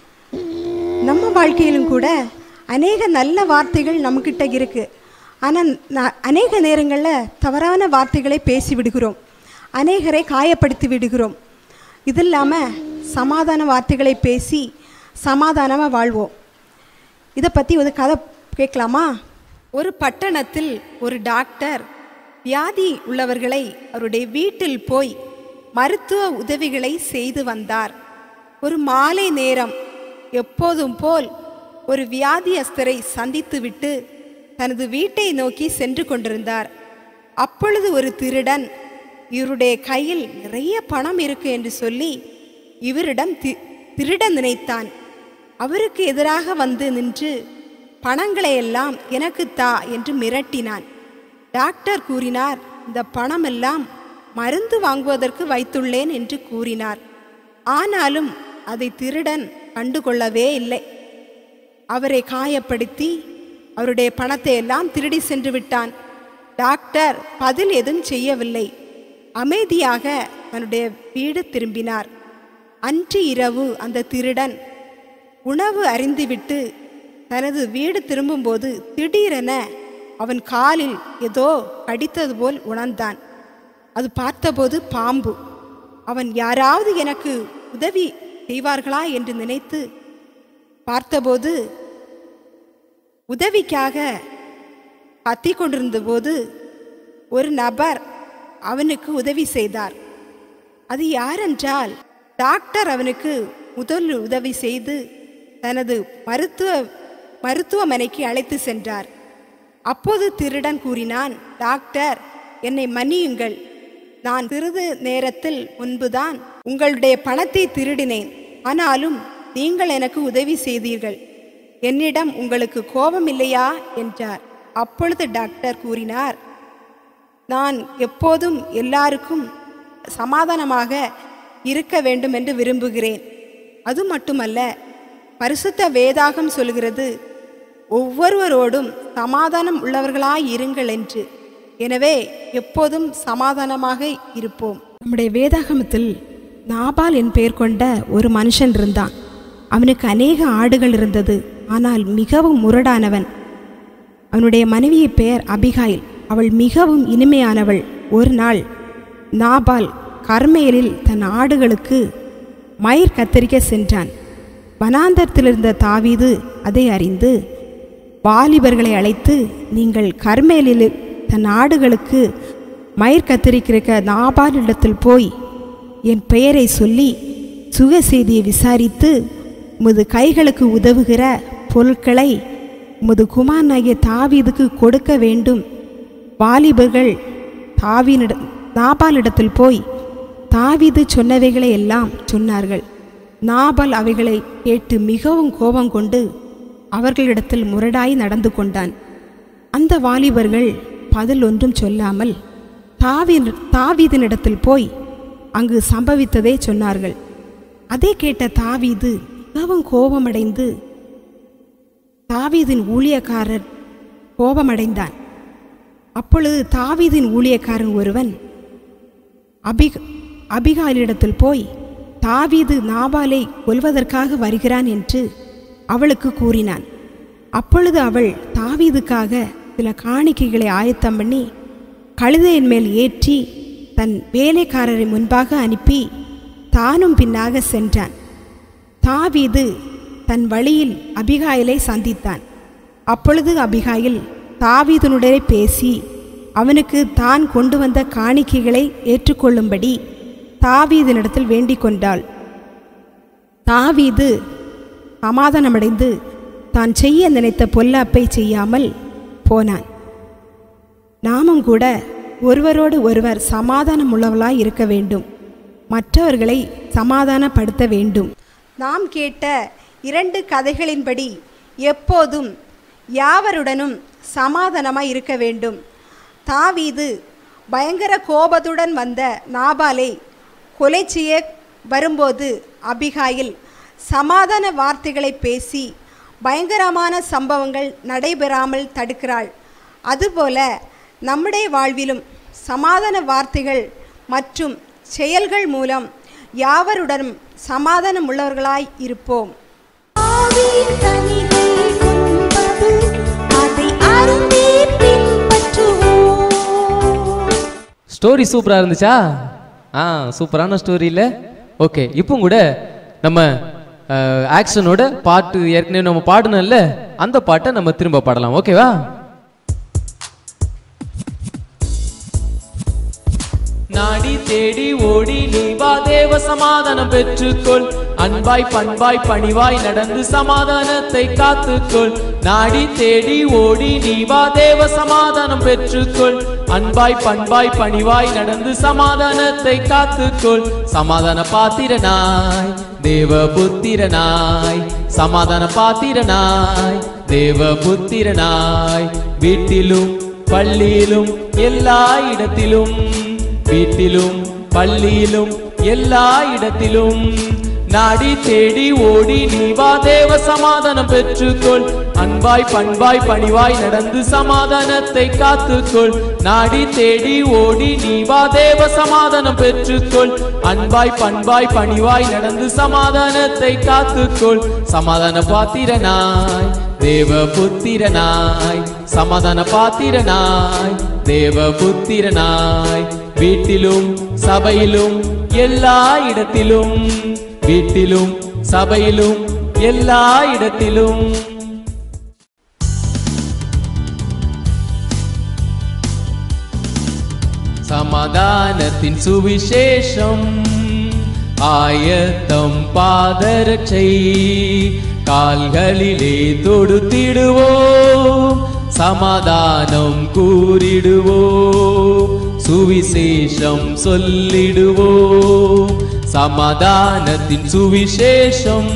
நம்ம வாழ்க்கையிலும் கூட அநேக நல்ல வார்த்தைகள் நம்மக்கிட்ட இருக்கு ஆனால் அநேக நேரங்களில் தவறான வார்த்தைகளை பேசி விடுகிறோம் அநேகரை காயப்படுத்தி விடுகிறோம் இது இல்லாமல் சமாதான வார்த்தைகளை பேசி சமாதானமாக வாழ்வோம் இதை பற்றி ஒரு கதை கேட்கலாமா ஒரு பட்டணத்தில் ஒரு டாக்டர் வியாதி உள்ளவர்களை அவருடைய வீட்டில் போய் மருத்துவ உதவிகளை செய்து வந்தார் ஒரு மாலை நேரம் எப்போதும் போல் ஒரு வியாதியஸ்தரை சந்தித்துவிட்டு தனது வீட்டை நோக்கி சென்று கொண்டிருந்தார் அப்பொழுது ஒரு திருடன் இவருடைய கையில் நிறைய பணம் இருக்கு என்று சொல்லி இவரிடம் தி திருட நினைத்தான் அவருக்கு எதிராக வந்து நின்று பணங்களை எல்லாம் எனக்கு தா என்று மிரட்டினான் டாக்டர் கூறினார் இந்த பணமெல்லாம் மருந்து வாங்குவதற்கு வைத்துள்ளேன் என்று கூறினார் ஆனாலும் அதை திருடன் கண்டுகொள்ளவே இல்லை அவரை காயப்படுத்தி அவருடைய பணத்தை எல்லாம் திருடி சென்று விட்டான் டாக்டர் பதில் எதுவும் செய்யவில்லை அமைதியாக தன்னுடைய வீடு திரும்பினார் அன்று இரவு அந்த திருடன் உணவு அறிந்துவிட்டு தனது வீடு திரும்பும்போது திடீரென அவன் காலில் ஏதோ கடித்தது போல் உணர்ந்தான் அது பார்த்தபோது பாம்பு அவன் யாராவது எனக்கு உதவி செய்வார்களா என்று நினைத்து பார்த்தபோது உதவிக்காக கத்தி கொண்டிருந்தபோது ஒரு நபர் அவனுக்கு உதவி செய்தார் அது யாரென்றால் டாக்டர் அவனுக்கு முதல் உதவி செய்து தனது மருத்துவ மருத்துவமனைக்கு அழைத்து சென்றார் அப்போது திருடன் கூறினான் டாக்டர் என்னை மன்னியுங்கள் நான் சிறிது நேரத்தில் முன்புதான் உங்களுடைய பணத்தை திருடினேன் ஆனாலும் நீங்கள் எனக்கு உதவி செய்தீர்கள் என்னிடம் உங்களுக்கு கோபம் இல்லையா என்றார் அப்பொழுது டாக்டர் கூறினார் நான் எப்போதும் எல்லாருக்கும் சமாதானமாக இருக்க வேண்டும் என்று விரும்புகிறேன் அது மட்டுமல்ல பரிசுத்த வேதாகம் சொல்கிறது ஒவ்வொருவரோடும் சமாதானம் உள்ளவர்களாய் இருங்கள் என்று எனவே எப்போதும் சமாதானமாக இருப்போம் நம்முடைய வேதாகமத்தில் நாபால் என் பெயர் கொண்ட ஒரு மனுஷன் இருந்தான் அவனுக்கு அநேக ஆடுகள் இருந்தது ஆனால் மிகவும் முரடானவன் அவனுடைய மனைவியை பெயர் அபிகாயில் அவள் மிகவும் இனிமையானவள் ஒரு நாள் நாபால் கர்மேலில் தன் ஆடுகளுக்கு மயிர் கத்தரிக்க சென்றான் வனாந்தரத்தில் இருந்த தாவீது அதை அறிந்து வாலிபர்களை அழைத்து நீங்கள் கர்மேலில் தன் ஆடுகளுக்கு மயிர் கத்தரிக்கிற நாபாலிடத்தில் போய் என் பெயரை சொல்லி சுக செய்தியை விசாரித்து உமது கைகளுக்கு உதவுகிற பொருட்களை உமது குமாரனாகிய தாவீதுக்கு கொடுக்க வேண்டும் வாலிபர்கள் தாவீனிட நாபாலிடத்தில் போய் தாவீது சொன்னவைகளை எல்லாம் சொன்னார்கள் நாபால் அவைகளை கேட்டு மிகவும் கோபம் கொண்டு அவர்களிடத்தில் முரடாய் நடந்து கொண்டான் அந்த வாலிபர்கள் பதில் ஒன்றும் சொல்லாமல் தாவீன் தாவீதினிடத்தில் போய் அங்கு சம்பவித்ததை சொன்னார்கள் அதை கேட்ட தாவீது மிகவும் கோபமடைந்து தாவீதின் ஊழியக்காரர் கோபமடைந்தான் அப்பொழுது தாவீதின் ஊழியக்காரன் ஒருவன் அபிக அபிகாலிடத்தில் போய் தாவீது நாபாலை கொல்வதற்காக வருகிறான் என்று அவளுக்கு கூறினான் அப்பொழுது அவள் தாவீதுக்காக சில காணிக்கைகளை ஆயத்தம் பண்ணி கழுதையின் மேல் ஏற்றி தன் வேலைக்காரரை முன்பாக அனுப்பி தானும் பின்னாக சென்றான் தாவீது தன் வழியில் அபிகாயிலை சந்தித்தான் அப்பொழுது அபிகாயில் தாவீதனுடைய பேசி அவனுக்கு தான் கொண்டு வந்த காணிக்கைகளை ஏற்றுக்கொள்ளும்படி தாவீதினிடத்தில் வேண்டிக் கொண்டாள் தாவீது சமாதானமடைந்து தான் செய்ய நினைத்த பொல்லாப்பை செய்யாமல் போனான் நாமும் கூட ஒருவரோடு ஒருவர் சமாதானம் உள்ளவர்களாய் இருக்க வேண்டும் மற்றவர்களை சமாதானப்படுத்த வேண்டும் நாம் கேட்ட இரண்டு கதைகளின்படி எப்போதும் யாவருடனும் சமாதானமாய் இருக்க வேண்டும் தாவீது பயங்கர கோபத்துடன் வந்த நாபாலை கொலை செய்ய வரும்போது அபிகாயில் சமாதான வார்த்தைகளை பேசி பயங்கரமான சம்பவங்கள் நடைபெறாமல் தடுக்கிறாள் அதுபோல நம்முடைய வாழ்விலும் சமாதான வார்த்தைகள் மற்றும் செயல்கள் மூலம் யாவருடனும் சமாதானம் உள்ளவர்களாய் இருப்போம் ஆவியின் கனிகள் உண்பது, அதை அருந்தி பின்பற்றுவோம் ஸ்டோரி சூப்பராக இருந்துச்சா ஆ சூப்பரான ஸ்டோரி இல்லை ஓகே இப்போ கூட நம்ம ஆக்ஷனோட பாட்டு ஏற்கனவே நம்ம பாடணும்ல அந்த பாட்டை நம்ம திரும்ப பாடலாம் ஓகேவா நாடி தேடி ஓடி நீ வா தேவ சமாதானம் பெற்றுக்கொள் அன்பாய் பண்பாய் பணிவாய் நடந்து சமாதானத்தை காத்துக்கொள் நாடி தேடி ஓடி நீ வா தேவ சமாதானம் பெற்றுக்கொள் அன்பாய் பண்பாய் பணிவாய் நடந்து சமாதானத்தை காத்துக்கொள் சமாதான பாத்திரனாய் தேவ புத்திரனாய் சமாதான பாத்திரனாய் தேவ புத்திரனாய் வீட்டிலும் பள்ளியிலும் எல்லா இடத்திலும் வீட்டிலும் பள்ளியிலும் எல்லா இடத்திலும் நாடி தேடி ஓடி நீ வா தேவ சமாதானம் பெற்றுக்கொள் அன்பாய் பண்பாய் பணிவாய் நடந்து சமாதானத்தை காத்துக்கொள் நாடி தேடி ஓடி நீ வா தேவ சமாதானம் பெற்றுக்கொள் அன்பாய் பண்பாய் பணிவாய் நடந்து சமாதானத்தை காத்துக்கொள் சமாதான பாத்திரனாய் தேவ புத்திரனாய் சமாதான பாத்திரனாய் தேவ புத்திரனாய் வீட்டிலும் சபையிலும் எல்லா இடத்திலும் வீட்டிலும் சபையிலும் எல்லா இடத்திலும் சமாதானத்தின் சுவிசேஷம் ஆயத்தம் பாதரட்சை கால்களிலே தொடுத்திடுவோம் சமாதானம் கூறிடுவோம் சுவிசேஷம் சொல்லிடுவோம் சமாதானத்தின் சுவிசேஷம்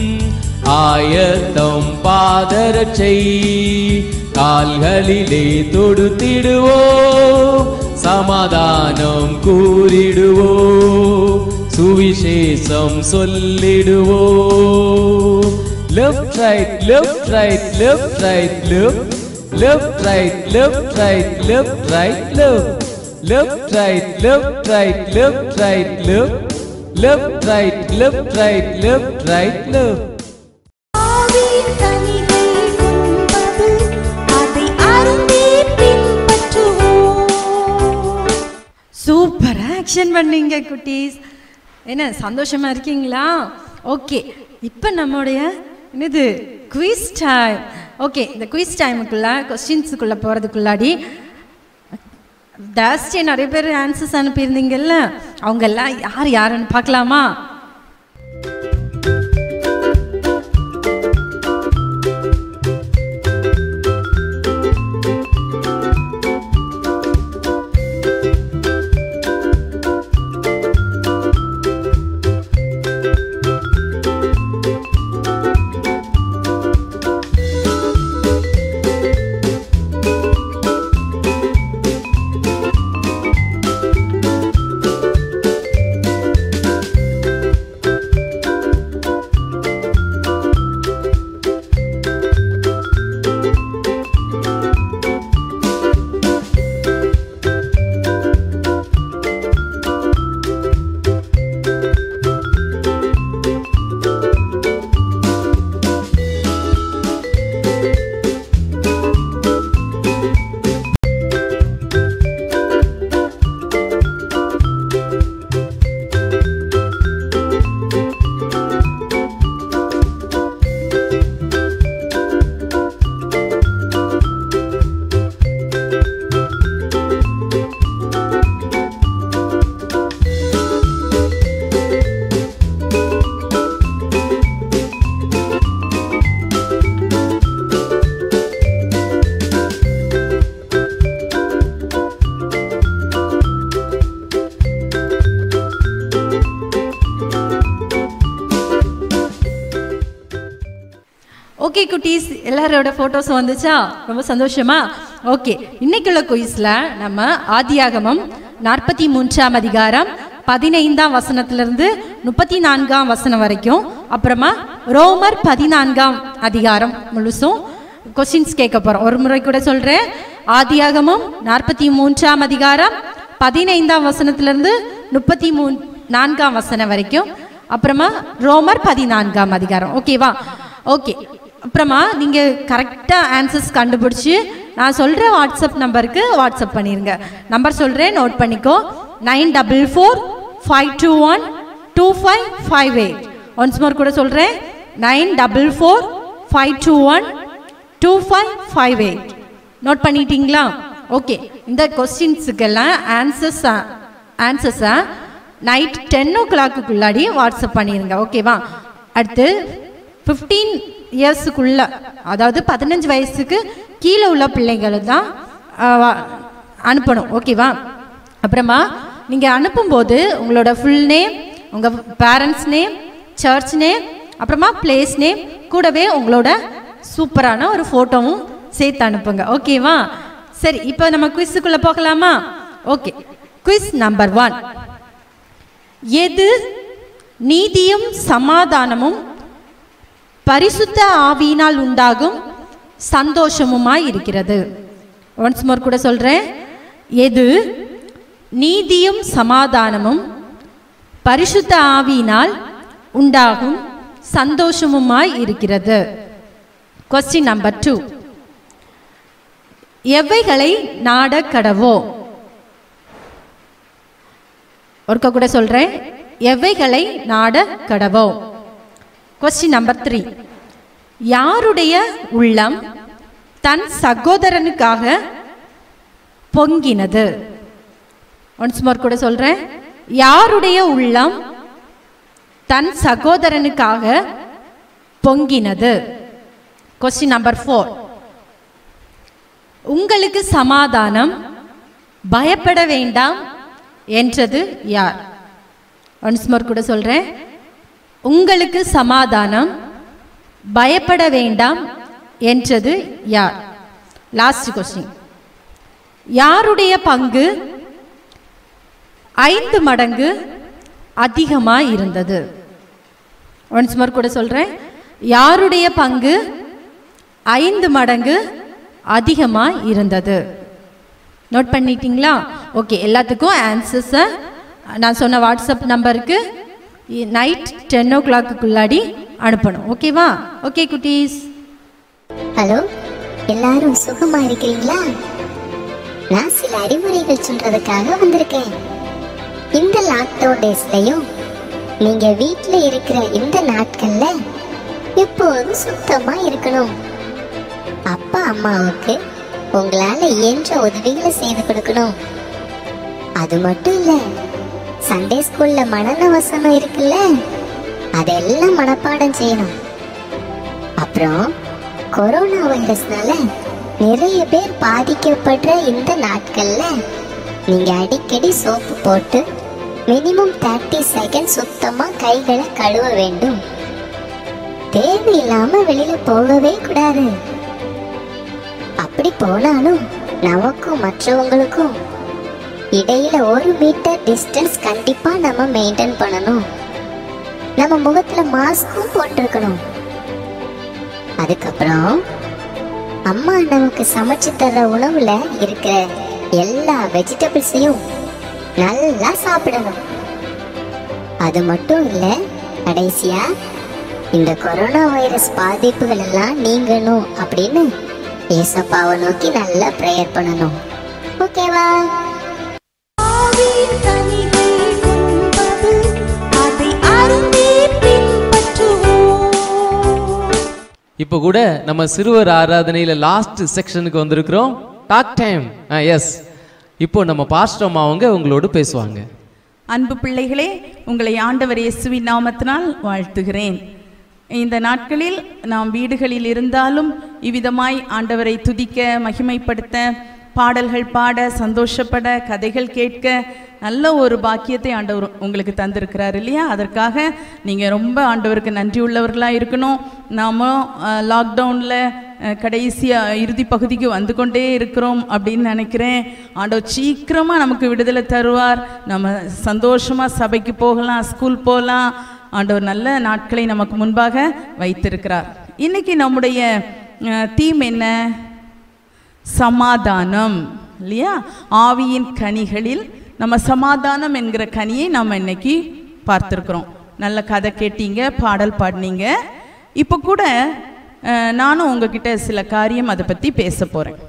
ஆயத்தம் பாதரட்சை கால்களிலே தொடுத்திடுவோம் சமாதானம் கூறிடுவோம் சுவிசேஷம் சொல்லிடுவோம் left right left right left right left left right left right left right left left right left right left right left left right left right left right left ஆவியின் கனிகள் உண்பது, அதை அருந்தி பின்பற்றுவோம் சூப்பர் ஆக்ஷன் பண்ணீங்க குட்டீஸ் என்ன சந்தோஷமா இருக்கீங்களா ஓகே இப்போ நம்முடைய என்னது குவிஸ் டைம் ஓகே இந்த குவிஸ் டைமுக்குள்ள கொஸ்டின்ஸுக்குள்ள போகிறதுக்குள்ளாடி ஜாஸ்தி நிறைய பேர் ஆன்சர்ஸ் அனுப்பியிருந்தீங்கல்ல அவங்க எல்லாம் யார் யாருன்னு பார்க்கலாமா ஓகே குட்டீஸ் எல்லாரோட ஃபோட்டோஸ் வந்துச்சா ரொம்ப சந்தோஷமா ஓகே இன்னைக்குள்ள குயிஸில் நம்ம ஆதியாகமம் நாற்பத்தி மூன்றாம் அதிகாரம் பதினைந்தாம் வசனத்திலிருந்து முப்பத்தி நான்காம் வசனம் வரைக்கும் அப்புறமா ரோமர் பதினான்காம் அதிகாரம் முழுசும் கொஸ்டின்ஸ் கேட்க போகிறோம் ஒரு முறை கூட சொல்கிறேன் ஆதியாகமம் நாற்பத்தி மூன்றாம் அதிகாரம் பதினைந்தாம் வசனத்திலிருந்து முப்பத்தி மூணு நான்காம் வசனம் வரைக்கும் அப்புறமா ரோமர் பதினான்காம் அதிகாரம் ஓகேவா ஓகே அப்புறமா நீங்கள் கரெக்டாக ஆன்சர்ஸ் கண்டுபிடிச்சி நான் சொல்கிற வாட்ஸ்அப் நம்பருக்கு வாட்ஸ்அப் பண்ணிடுங்க நம்பர் சொல்கிறேன் நோட் பண்ணிக்கோ nine double four five two one two five five eight once more கூட சொல்கிறேன் nine double four five two one two five five eight note பண்ணிட்டீங்களா ஓகே இந்த கொஸ்டின்ஸுக்கெல்லாம் ஆன்சர்ஸ் ஆன்சர்ஸை நைட் டென் ஓ கிளாக்குள்ளாடி வாட்ஸ்அப் பண்ணிடுங்க ஓகேவா அடுத்து ஃபிஃப்டீன் இயர்ஸுக்குள்ள அதாவது பதினஞ்சு வயசுக்கு கீழே உள்ள பிள்ளைகளை தான் ஆ, வா- அனுப்பணும் ஓகேவா அப்புறமா நீங்கள் அனுப்பும்போது உங்களோட ஃபுல் நேம் உங்கள் பேரண்ட்ஸ் நேம் சர்ச் நேம் அப்புறமா பிளேஸ் நேம் கூடவே உங்களோட சூப்பரான ஒரு ஃபோட்டோவும் சேர்த்து அனுப்புங்க ஓகேவா சரி இப்போ நம்ம குவிஸுக்குள்ளே போகலாமா ஓகே குவிஸ் நம்பர் ஒன் எது நீதியும் சமாதானமும் பரிசுத்த ஆவியினால் உண்டாகும் சந்தோஷமுமாய் இருக்கிறது ஒன்ஸ் மோர் கூட சொல்றேன் எது நீதியும் சமாதானமும் பரிசுத்த ஆவியினால் உண்டாகும் சந்தோஷமுமாய் இருக்கிறது கொஸ்டின் நம்பர் டூ எவைகளை நாட கடவோ ஒருக்க கூட சொல்றேன் எவைகளை நாட கடவோ கொஸ்டின் நம்பர் த்ரீ யாருடைய உள்ளம் தன் சகோதரனுக்காக பொங்கினது ஒன்ஸ் மோர் கூட சொல்றேன் யாருடைய உள்ளம் தன் சகோதரனுக்காக பொங்கினது கொஸ்டின் நம்பர் ஃபோர் உங்களுக்கு சமாதானம் பயப்பட வேண்டாம் என்றது யார் ஒன்ஸ் மோர் கூட சொல்றேன் உங்களுக்கு சமாதானம் பயப்பட வேண்டாம் என்றது யார் லாஸ்ட் கொஸ்டின் யாருடைய பங்கு ஐந்து மடங்கு அதிகமாக இருந்தது ஒன்ஸ் மோர் கூட சொல்றேன் யாருடைய பங்கு ஐந்து மடங்கு அதிகமாக இருந்தது நோட் பண்ணிட்டீங்களா ஓகே எல்லாத்துக்கும் ஆன்சர்ஸை நான் சொன்ன வாட்ஸ்அப் நம்பருக்கு நைட் டென் ஓ கிளாக்குள்ளாடி அனுப்பணும் ஓகேவா ஓகே குட்டீஸ் ஹலோ எல்லாரும் சுகமா இருக்கிறீங்களா நான் சில அறிவுரைகள் சொல்றதுக்காக வந்திருக்கேன் இந்த லாக்டவுன் டேஸ்லயும் நீங்க வீட்ல இருக்கிற இந்த நாட்கள்ல எப்போதும் சுத்தமா இருக்கணும் அப்பா அம்மாவுக்கு உங்களால இயன்ற உதவிகளை செய்து கொடுக்கணும் அது மட்டும் இல்ல சண்டே ஸ்கூல்ல மனன வசனம் இருக்குல்ல அதெல்லாம் மனப்பாடம் செய்யணும் அப்புறம் கொரோனா வைரஸ்னால நிறைய பேர் பாதிக்கப்படுற இந்த நாட்கள்ல நீங்க அடிக்கடி சோப்பு போட்டு மினிமம் தேர்ட்டி செகண்ட் சுத்தமா கைகளை கழுவ வேண்டும் தேவையில்லாம வெளியில போகவே கூடாது அப்படி போனாலும் நமக்கும் மற்றவங்களுக்கும் இடையில ஒரு மீட்டர் டிஸ்டன்ஸ் கண்டிப்பா நம்ம மெயின்டைன் பண்ணணும் நம்ம முகத்துல மாஸ்க்கும் போட்டிருக்கணும் அதுக்கப்புறம் அம்மா நமக்கு சமைச்சு தர்ற உணவுல இருக்கிற எல்லா வெஜிடபிள்ஸையும் நல்லா சாப்பிடணும் அது மட்டும் இல்ல கடைசியா இந்த கொரோனா வைரஸ் பாதிப்புகள் எல்லாம் நீங்கணும் அப்படின்னு ஏசப்பாவை நோக்கி நல்லா ப்ரேயர் பண்ணணும் ஓகேவா ஆவியின் கனிகள் உண்பது, அதை அருந்தே பின்பற்றுவோம் இப்போ கூட நம்ம சிறுவர் ஆராதனையில லாஸ்ட் செக்ஷனுக்கு வந்திருக்கிறோம் டாக் டைம் எஸ் இப்போ நம்ம பாஸ்டர் அம்மா அவங்க உங்களோடு பேசுவாங்க அன்பு பிள்ளைகளே உங்களை ஆண்டவர் இயேசுவின் நாமத்தினால் வாழ்த்துகிறேன் இந்த நாட்களில் நாம் வீடுகளில் இருந்தாலும் இவ்விதமாய் ஆண்டவரை துதிக்க மகிமைப்படுத்த பாடல்கள் பாட சந்தோஷப்பட கதைகள் கேட்க நல்ல ஒரு பாக்கியத்தை ஆண்டவர் உங்களுக்கு தந்திருக்கிறார் இல்லையா அதற்காக நீங்கள் ரொம்ப ஆண்டவருக்கு நன்றி உள்ளவர்களாக இருக்கணும் நாம் லாக்டவுனில் கடைசியாக இறுதி பகுதிக்கு வந்து கொண்டே இருக்கிறோம் அப்படின்னு நினைக்கிறேன் ஆண்டவர் சீக்கிரமாக நமக்கு விடுதலை தருவார் நம்ம சந்தோஷமாக சபைக்கு போகலாம் ஸ்கூல் போகலாம் ஆண்டவர் நல்ல நாட்களை நமக்கு முன்பாக வைத்திருக்கிறார் இன்னைக்கு நம்முடைய தீம் என்ன சமாதானம் இல்லையா ஆவியின் கனிகளில் நம்ம சமாதானம் என்கிற கனியை நம்ம இன்னைக்கு பார்த்துருக்குறோம் நல்ல கதை கேட்டீங்க பாடல் பாடினீங்க இப்போ கூட அஹ், நானும் உங்ககிட்ட சில காரியம் அதை பற்றி பேச போகிறேன்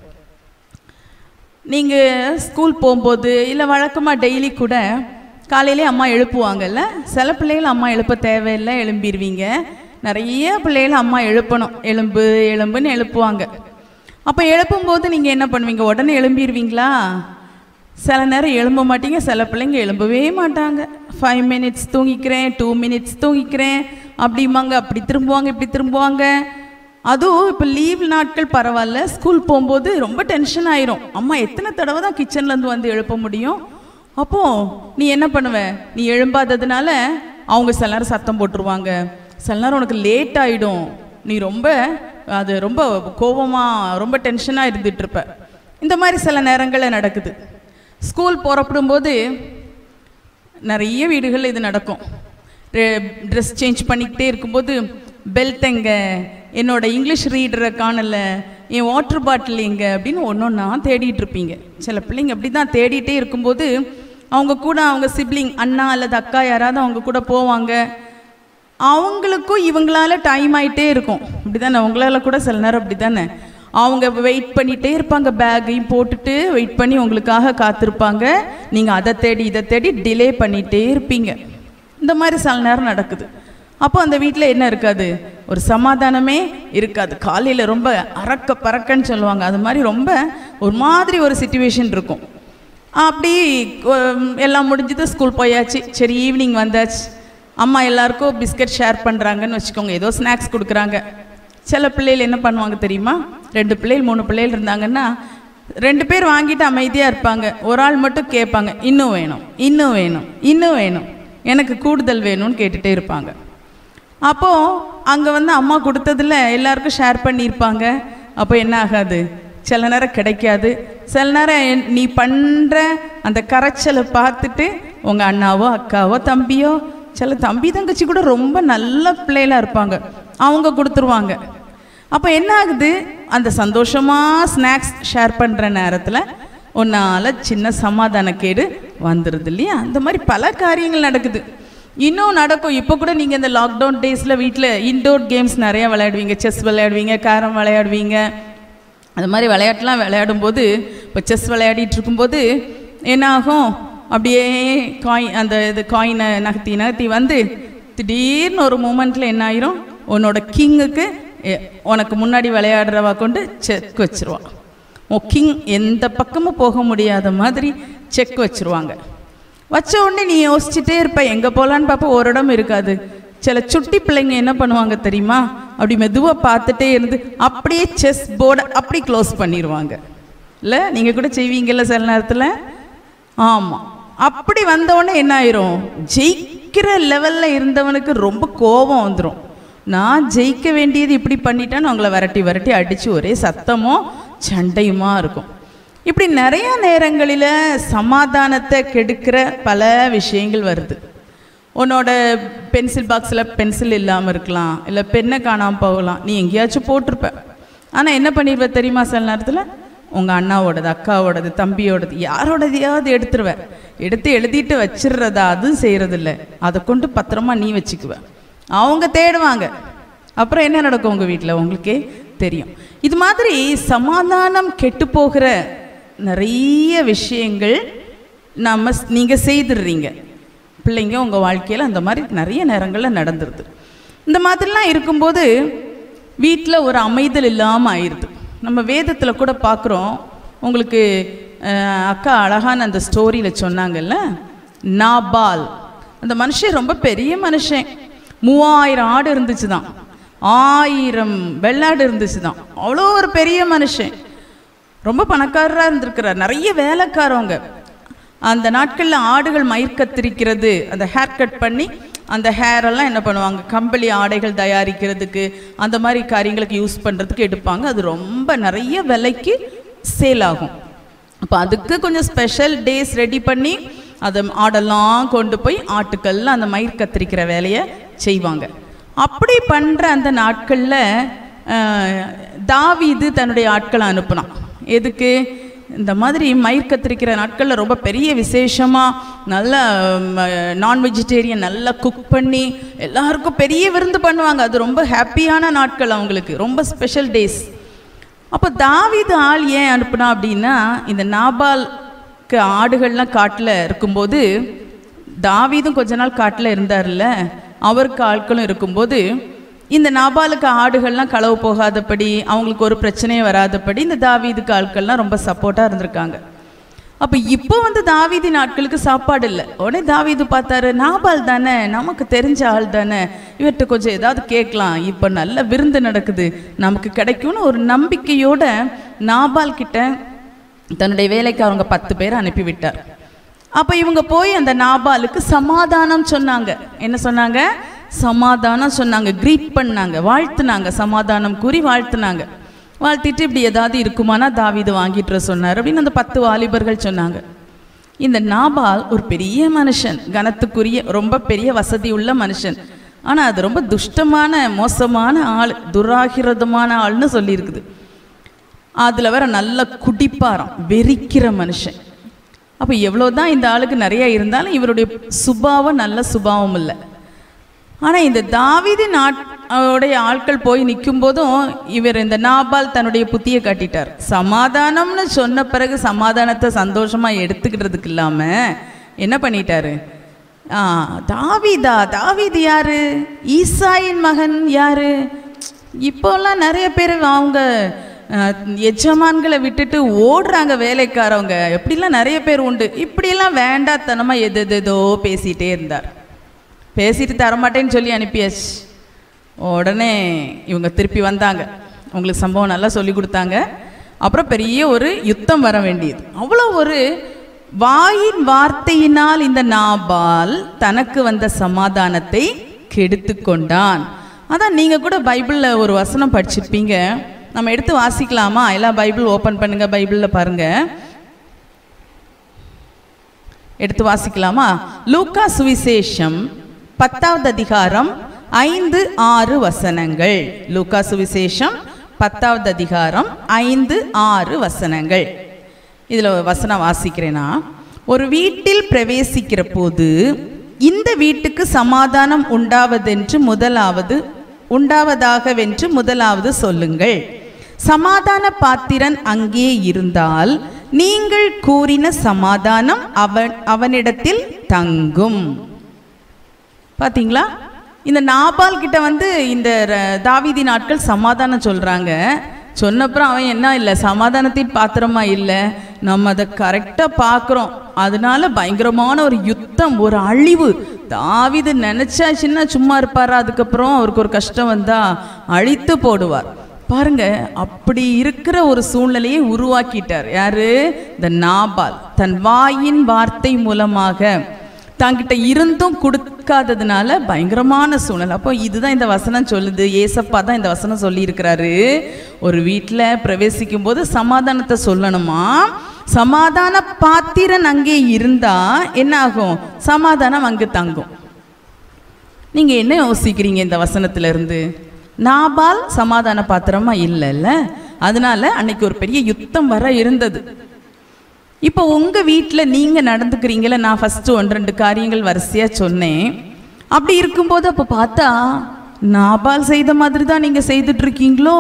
நீங்கள் ஸ்கூல் போகும்போது இல்லை வழக்கமாக டெய்லி கூட காலையிலே அம்மா எழுப்புவாங்கல்ல சில பிள்ளைகள் அம்மா எழுப்ப தேவையில்லை எழும்பிடுவீங்க நிறைய பிள்ளைகள் அம்மா எழுப்பணும் எலும்பு எலும்புன்னு எழுப்புவாங்க அப்போ எழுப்பும்போது நீங்கள் என்ன பண்ணுவீங்க உடனே எழும்பிடுவீங்களா சில நேரம் எழும்ப மாட்டீங்க சில பிள்ளைங்க எழும்பவே மாட்டாங்க ஃபைவ் மினிட்ஸ் தூங்கிக்கிறேன் டூ மினிட்ஸ் தூங்கிக்கிறேன் அப்படிம்பாங்க அப்படி திரும்புவாங்க இப்படி திரும்புவாங்க அதுவும் இப்போ லீவ் நாட்கள் பரவாயில்ல ஸ்கூல் போகும்போது ரொம்ப டென்ஷன் ஆயிரும் அம்மா எத்தனை தடவை தான் கிச்சன்லேருந்து வந்து எழுப்ப முடியும் அப்போ நீ என்ன பண்ணுவ நீ எழும்பாததுனால அவங்க சில நேரம் சத்தம் போட்டுருவாங்க சில நேரம் உனக்கு லேட் ஆயிடும் நீ ரொம்ப அது ரொம்ப கோபமாக ரொம்ப டென்ஷனாக இருந்துட்டு இருப்ப இந்த மாதிரி சில நேரங்களில் நடக்குது ஸ்கூல் புறப்படும்போது நிறைய வீடுகளில் இது நடக்கும் ட்ரெஸ் சேஞ்ச் பண்ணிக்கிட்டே இருக்கும்போது பெல்ட் எங்க என்னோட இங்கிலீஷ் ரீடரை காணல என் வாட்டர் பாட்டில் எங்க அப்படின்னு ஒன்று ஒன்றா தேடிட்டு இருப்பீங்க சில பிள்ளைங்க அப்படி தான் தேடிட்டே இருக்கும்போது அவங்க கூட அவங்க சிப்ளிங் அண்ணா அல்லது அக்கா யாராவது அவங்க கூட போவாங்க அவங்களுக்கும் இவங்களால டைம் ஆயிட்டே இருக்கும் அப்படிதானே உங்களால கூட சில நேரம் அப்படிதானே அவங்க வெயிட் பண்ணிட்டே இருப்பாங்க பேக்கையும் போட்டுட்டு வெயிட் பண்ணி உங்களுக்காக காத்திருப்பாங்க நீங்கள் அதை தேடி இதை தேடி டிலே பண்ணிட்டே இருப்பீங்க இந்த மாதிரி சில நேரம் நடக்குது அப்போ அந்த வீட்டில் என்ன இருக்காது ஒரு சமாதானமே இருக்காது காலையில் ரொம்ப அறக்க பறக்கன்னு சொல்லுவாங்க அது மாதிரி ரொம்ப ஒரு மாதிரி ஒரு சுச்சுவேஷன் இருக்கும் அப்படி உம், எல்லாம் முடிஞ்சது ஸ்கூல் போயாச்சு சரி ஈவினிங் வந்தாச்சு அம்மா எல்லாருக்கும் பிஸ்கட் ஷேர் பண்ணுறாங்கன்னு வச்சுக்கோங்க ஏதோ ஸ்நாக்ஸ் கொடுக்குறாங்க சில பிள்ளைகள் என்ன பண்ணுவாங்க தெரியுமா ரெண்டு பிள்ளைகள் மூணு பிள்ளைகள் இருந்தாங்கன்னா ரெண்டு பேர் வாங்கிட்டு அமைதியாக இருப்பாங்க ஒரு ஆள் மட்டும் கேட்பாங்க இன்னும் வேணும் இன்னும் வேணும் இன்னும் வேணும் எனக்கு கூடுதல் வேணும்னு கேட்டுகிட்டே இருப்பாங்க அப்போது அங்கே வந்து அம்மா கொடுத்ததுல எல்லாருக்கும் ஷேர் பண்ணியிருப்பாங்க அப்போ என்ன ஆகாது சில நேரம் கிடைக்காது சில நேரம் என்- நீ பண்ணுற அந்த கரைச்சலை பார்த்துட்டு உங்கள் அண்ணாவோ அக்காவோ தம்பியோ சில தம்பி தங்கச்சி கூட ரொம்ப நல்ல பிள்ளைகளாக இருப்பாங்க அவங்க கொடுத்துருவாங்க அப்போ என்ன ஆகுது அந்த சந்தோஷமாக ஸ்நாக்ஸ் ஷேர் பண்ணுற நேரத்தில் உன்னால் சின்ன சமாதானக்கேடு வந்துடுது இல்லையா அந்த மாதிரி பல காரியங்கள் நடக்குது இன்னும் நடக்கும் இப்போ கூட நீங்கள் இந்த லாக்டவுன் டேஸில் வீட்டில் இன்டோர் கேம்ஸ் நிறைய விளையாடுவீங்க செஸ் விளையாடுவீங்க கேரம் விளையாடுவீங்க அது மாதிரி விளையாட்டுலாம் விளையாடும்போது இப்போ செஸ் விளையாடிட்டு இருக்கும்போது என்ன ஆகும் அப்படியே காயின் அந்த இது காயினை நகர்த்தி நகர்த்தி வந்து திடீர்னு ஒரு மூமெண்ட்டில் என்ன ஆயிரும் உன்னோட கிங்குக்கு உனக்கு முன்னாடி விளையாடுறவா கொண்டு செக் வச்சிருவா உன் கிங் எந்த பக்கமும் போக முடியாத மாதிரி செக் வச்சிருவாங்க வச்ச உடனே நீ யோசிச்சுட்டே இருப்ப எங்கே போகலான்னு பார்ப்ப ஒரு இடம் இருக்காது சில சுட்டி பிள்ளைங்க என்ன பண்ணுவாங்க தெரியுமா அப்படி மெதுவாக பார்த்துட்டே இருந்து அப்படியே செஸ் போர்டை அப்படி க்ளோஸ் பண்ணிடுவாங்க இல்லை நீங்கள் கூட செய்வீங்கல்ல சில நேரத்தில் ஆமாம் அப்படி வந்த உடனே என்ன ஆயிரும் ஜெயிக்கிற லெவலில் இருந்தவனுக்கு ரொம்ப கோபம் வந்துடும் நான் ஜெயிக்க வேண்டியது இப்படி பண்ணிட்டேன்னு அவங்கள விரட்டி விரட்டி அடித்து ஒரே சத்தமும் சண்டையுமா இருக்கும் இப்படி நிறைய நேரங்களில் சமாதானத்தை கெடுக்கிற பல விஷயங்கள் வருது உன்னோட பென்சில் பாக்ஸில் பென்சில் இல்லாமல் இருக்கலாம் இல்லை பெண்ணை காணாமல் போகலாம் நீ எங்கேயாச்சும் போட்டிருப்ப ஆனால் என்ன பண்ணிடுவ தெரியுமா சில நேரத்தில் உங்கள் அண்ணாவோடது அக்காவோடது தம்பியோடது யாரோடதையாவது எடுத்துருவ எடுத்து எழுதிட்டு வச்சிடுறதா அதுவும் செய்கிறதில்ல அதை கொண்டு பத்திரமா நீ வச்சுக்குவ அவங்க தேடுவாங்க அப்புறம் என்ன நடக்கும் உங்கள் வீட்டில் உங்களுக்கே தெரியும் இது மாதிரி சமாதானம் கெட்டு போகிற நிறைய விஷயங்கள் நம்ம நீங்கள் செய்துடுறீங்க பிள்ளைங்க உங்கள் வாழ்க்கையில் அந்த மாதிரி நிறைய நேரங்களில் நடந்துருது இந்த மாதிரிலாம் இருக்கும்போது வீட்டில் ஒரு அமைதல் இல்லாமல் ஆயிடுது நம்ம வேதத்தில் கூட பார்க்குறோம் உங்களுக்கு அஹ், அக்கா அழகான அந்த ஸ்டோரியில் சொன்னாங்கல்ல நாபால் அந்த மனுஷன் ரொம்ப பெரிய மனுஷன் மூவாயிரம் ஆடு இருந்துச்சு தான் ஆயிரம் வெள்ளாடு இருந்துச்சு தான் அவ்வளோ ஒரு பெரிய மனுஷன் ரொம்ப பணக்காரராக இருந்திருக்கிறார் நிறைய வேலைக்காரவங்க அந்த நாட்களில் ஆடுகள் மயிர் கத்திரிக்கிறது அந்த ஹேர் கட் பண்ணி அந்த hair எல்லாம் என்ன பண்ணுவாங்க கம்பளி ஆடைகள் தயாரிக்கிறதுக்கு அந்த மாதிரி காரியங்களுக்கு யூஸ் பண்ணுறதுக்கு எடுப்பாங்க அது ரொம்ப நிறைய விலைக்கு சேல் ஆகும் அப்போ அதுக்கு கொஞ்சம் ஸ்பெஷல் டேஸ் ரெடி பண்ணி அதை ஆடெல்லாம் கொண்டு போய் ஆட்டுக்கள்ல அந்த மயிர் கத்திரிக்கிற வேலையை செய்வாங்க அப்படி பண்ணுற அந்த நாட்களில் தாவீது தன்னுடைய ஆட்களை அனுப்புனான் எதுக்கு இந்த மாதிரி மயிர் கத்திரிக்கிற நாட்களில் ரொம்ப பெரிய விசேஷமாக நல்ல நான் வெஜிடேரியன் நல்லா குக் பண்ணி எல்லாருக்கும் பெரிய விருந்து பண்ணுவாங்க அது ரொம்ப ஹாப்பியான நாட்கள் அவங்களுக்கு ரொம்ப ஸ்பெஷல் டேஸ் அப்போ தாவீது ஆள் ஏன் அனுப்புனா அப்படின்னா இந்த நாபால்க்கு ஆடுகள்லாம் காட்டில் இருக்கும்போது தாவீதும் கொஞ்ச நாள் காட்டில் இருந்தார்ல அவருக்கு ஆட்களும் இருக்கும்போது இந்த நாபாலுக்கு ஆடுகள்லாம் களவு போகாதபடி அவங்களுக்கு ஒரு பிரச்சனையும் வராதபடி இந்த தாவீதுக்கு ஆட்கள்லாம் ரொம்ப சப்போர்ட்டாக இருந்திருக்காங்க அப்போ இப்போ வந்து தாவீதி நாட்களுக்கு சாப்பாடு இல்லை உடனே தாவீது பார்த்தாரு நாபால் தானே நமக்கு தெரிஞ்ச ஆள் தானே இவர்கிட்ட கொஞ்சம் ஏதாவது கேட்கலாம் இப்போ நல்ல விருந்து நடக்குது நமக்கு கிடைக்கும்னு ஒரு நம்பிக்கையோட நாபால் கிட்ட தன்னுடைய வேலைக்காரங்க பத்து பேர் அனுப்பிவிட்டார் அப்போ இவங்க போய் அந்த நாபாலுக்கு சமாதானம் சொன்னாங்க என்ன சொன்னாங்க சமாதானம் சொன்னாங்க க்ரீட் பண்ணாங்க வாழ்த்துனாங்க சமாதானம் கூறி வாழ்த்துனாங்க வாழ்த்திட்டு இப்படி ஏதாவது இருக்குமானா தாவீது வாங்கிட்டு வர சொன்னார் அப்படின்னு அந்த பத்து வாலிபர்கள் சொன்னாங்க இந்த நாபால் ஒரு பெரிய மனுஷன் கனத்துக்குரிய ரொம்ப பெரிய வசதி உள்ள மனுஷன் ஆனால் அது ரொம்ப துஷ்டமான மோசமான ஆள் துராகிரதமான ஆள்னு சொல்லியிருக்குது அதில் வேற நல்ல குடிப்பாராம் வெறிக்கிற மனுஷன் அப்போ எவ்வளோதான் இந்த ஆளுக்கு நிறைய இருந்தாலும் இவருடைய சுபாவம் நல்ல சுபாவம் இல்லை ஆனால் இந்த தாவீது நாட் உடைய ஆட்கள் போய் நிற்கும் போதும் இவர் இந்த நாபால் தன்னுடைய புத்தியை காட்டிட்டார் சமாதானம்னு சொன்ன பிறகு சமாதானத்தை சந்தோஷமாக எடுத்துக்கிட்டதுக்கு இல்லாமல் என்ன பண்ணிட்டாரு ஆ தாவீதா தாவீது யாரு ஈசாயின் மகன் யாரு இப்போல்லாம் நிறைய பேர் அவங்க அஹ், எஜமான்களை விட்டுட்டு ஓடுறாங்க வேலைக்காரவங்க எப்படிலாம் நிறைய பேர் உண்டு இப்படியெல்லாம் வேண்டாத்தனமாக எது எதோ பேசிகிட்டே இருந்தார் பேசிட்டு தரமாட்டேன்னு சொல்லி அனுப்பியாச்சு உடனே இவங்க திருப்பி வந்தாங்க உங்களுக்கு சம்பவம் நல்லா சொல்லி கொடுத்தாங்க அப்புறம் பெரிய ஒரு யுத்தம் வர வேண்டியது அவ்வளோ ஒரு வாயின் வார்த்தையினால் இந்த நாபால் தனக்கு வந்த சமாதானத்தை கெடுத்து கொண்டான் அதான் நீங்கள் கூட பைபிளில் ஒரு வசனம் படிச்சிருப்பீங்க நம்ம எடுத்து வாசிக்கலாமா எல்லாம் பைபிள் ஓப்பன் பண்ணுங்க பைபிளில் பாருங்க எடுத்து வாசிக்கலாமா லூக்கா சுவிசேஷம் பத்தாவது அதிகாரம் ஐந்து ஆறு வசனங்கள் லூக்கா சுவிசேஷம் பத்தாவது அதிகாரம் ஐந்து ஆறு வசனங்கள் இதில் வசனம் வாசிக்கிறேனா ஒரு வீட்டில் பிரவேசிக்கிற போது இந்த வீட்டுக்கு சமாதானம் உண்டாவதென்று முதலாவது உண்டாவதாகவென்று முதலாவது சொல்லுங்கள் சமாதான பாத்திரன் அங்கே இருந்தால் நீங்கள் கூறின சமாதானம் அவன் அவனிடத்தில் தங்கும் பாத்தீங்களா இந்த நாபால் கிட்ட வந்து இந்த ர- தாவீதி நாட்கள் சமாதானம் சொல்றாங்க சொன்னப்புறம் அவன் என்ன இல்லை சமாதானத்தின் பாத்திரமா இல்லை நம்ம அதை கரெக்டாக பார்க்குறோம் அதனால பயங்கரமான ஒரு யுத்தம் ஒரு அழிவு தாவீது நினைச்சாச்சுன்னா சும்மா இருப்பாரா அதுக்கப்புறம் அவருக்கு ஒரு கஷ்டம் வந்தா அழித்து போடுவார் பாருங்க அப்படி இருக்கிற ஒரு சூழ்நிலையை உருவாக்கிட்டார் யாரு இந்த நாபால் தன் வாயின் வார்த்தை மூலமாக தங்கிட்ட இருந்தும் கொடுக்காததுனால பயங்கரமான சூழ்நிலை அப்போ இதுதான் இந்த வசனம் சொல்லுது ஏசப்பா தான் இந்த வசனம் சொல்லி இருக்கிறாரு ஒரு வீட்டில் பிரவேசிக்கும் போது சமாதானத்தை சொல்லணுமா சமாதான பாத்திரன் அங்கே இருந்தா என்ன ஆகும் சமாதானம் அங்கு தங்கும் நீங்க என்ன யோசிக்கிறீங்க இந்த வசனத்துல இருந்து நாபால் சமாதான பாத்திரமா இல்லைல்ல அதனால அன்னைக்கு ஒரு பெரிய யுத்தம் வர இருந்தது இப்போ உங்க வீட்டில் நீங்க நடந்துக்கிறீங்கள நான் ஃபர்ஸ்ட் ஒன்று ரெண்டு காரியங்கள் வரிசையா சொன்னேன் அப்படி இருக்கும்போது அப்போ பார்த்தா நாபால் செய்த மாதிரி தான் நீங்க செய்துட்டு இருக்கீங்களோ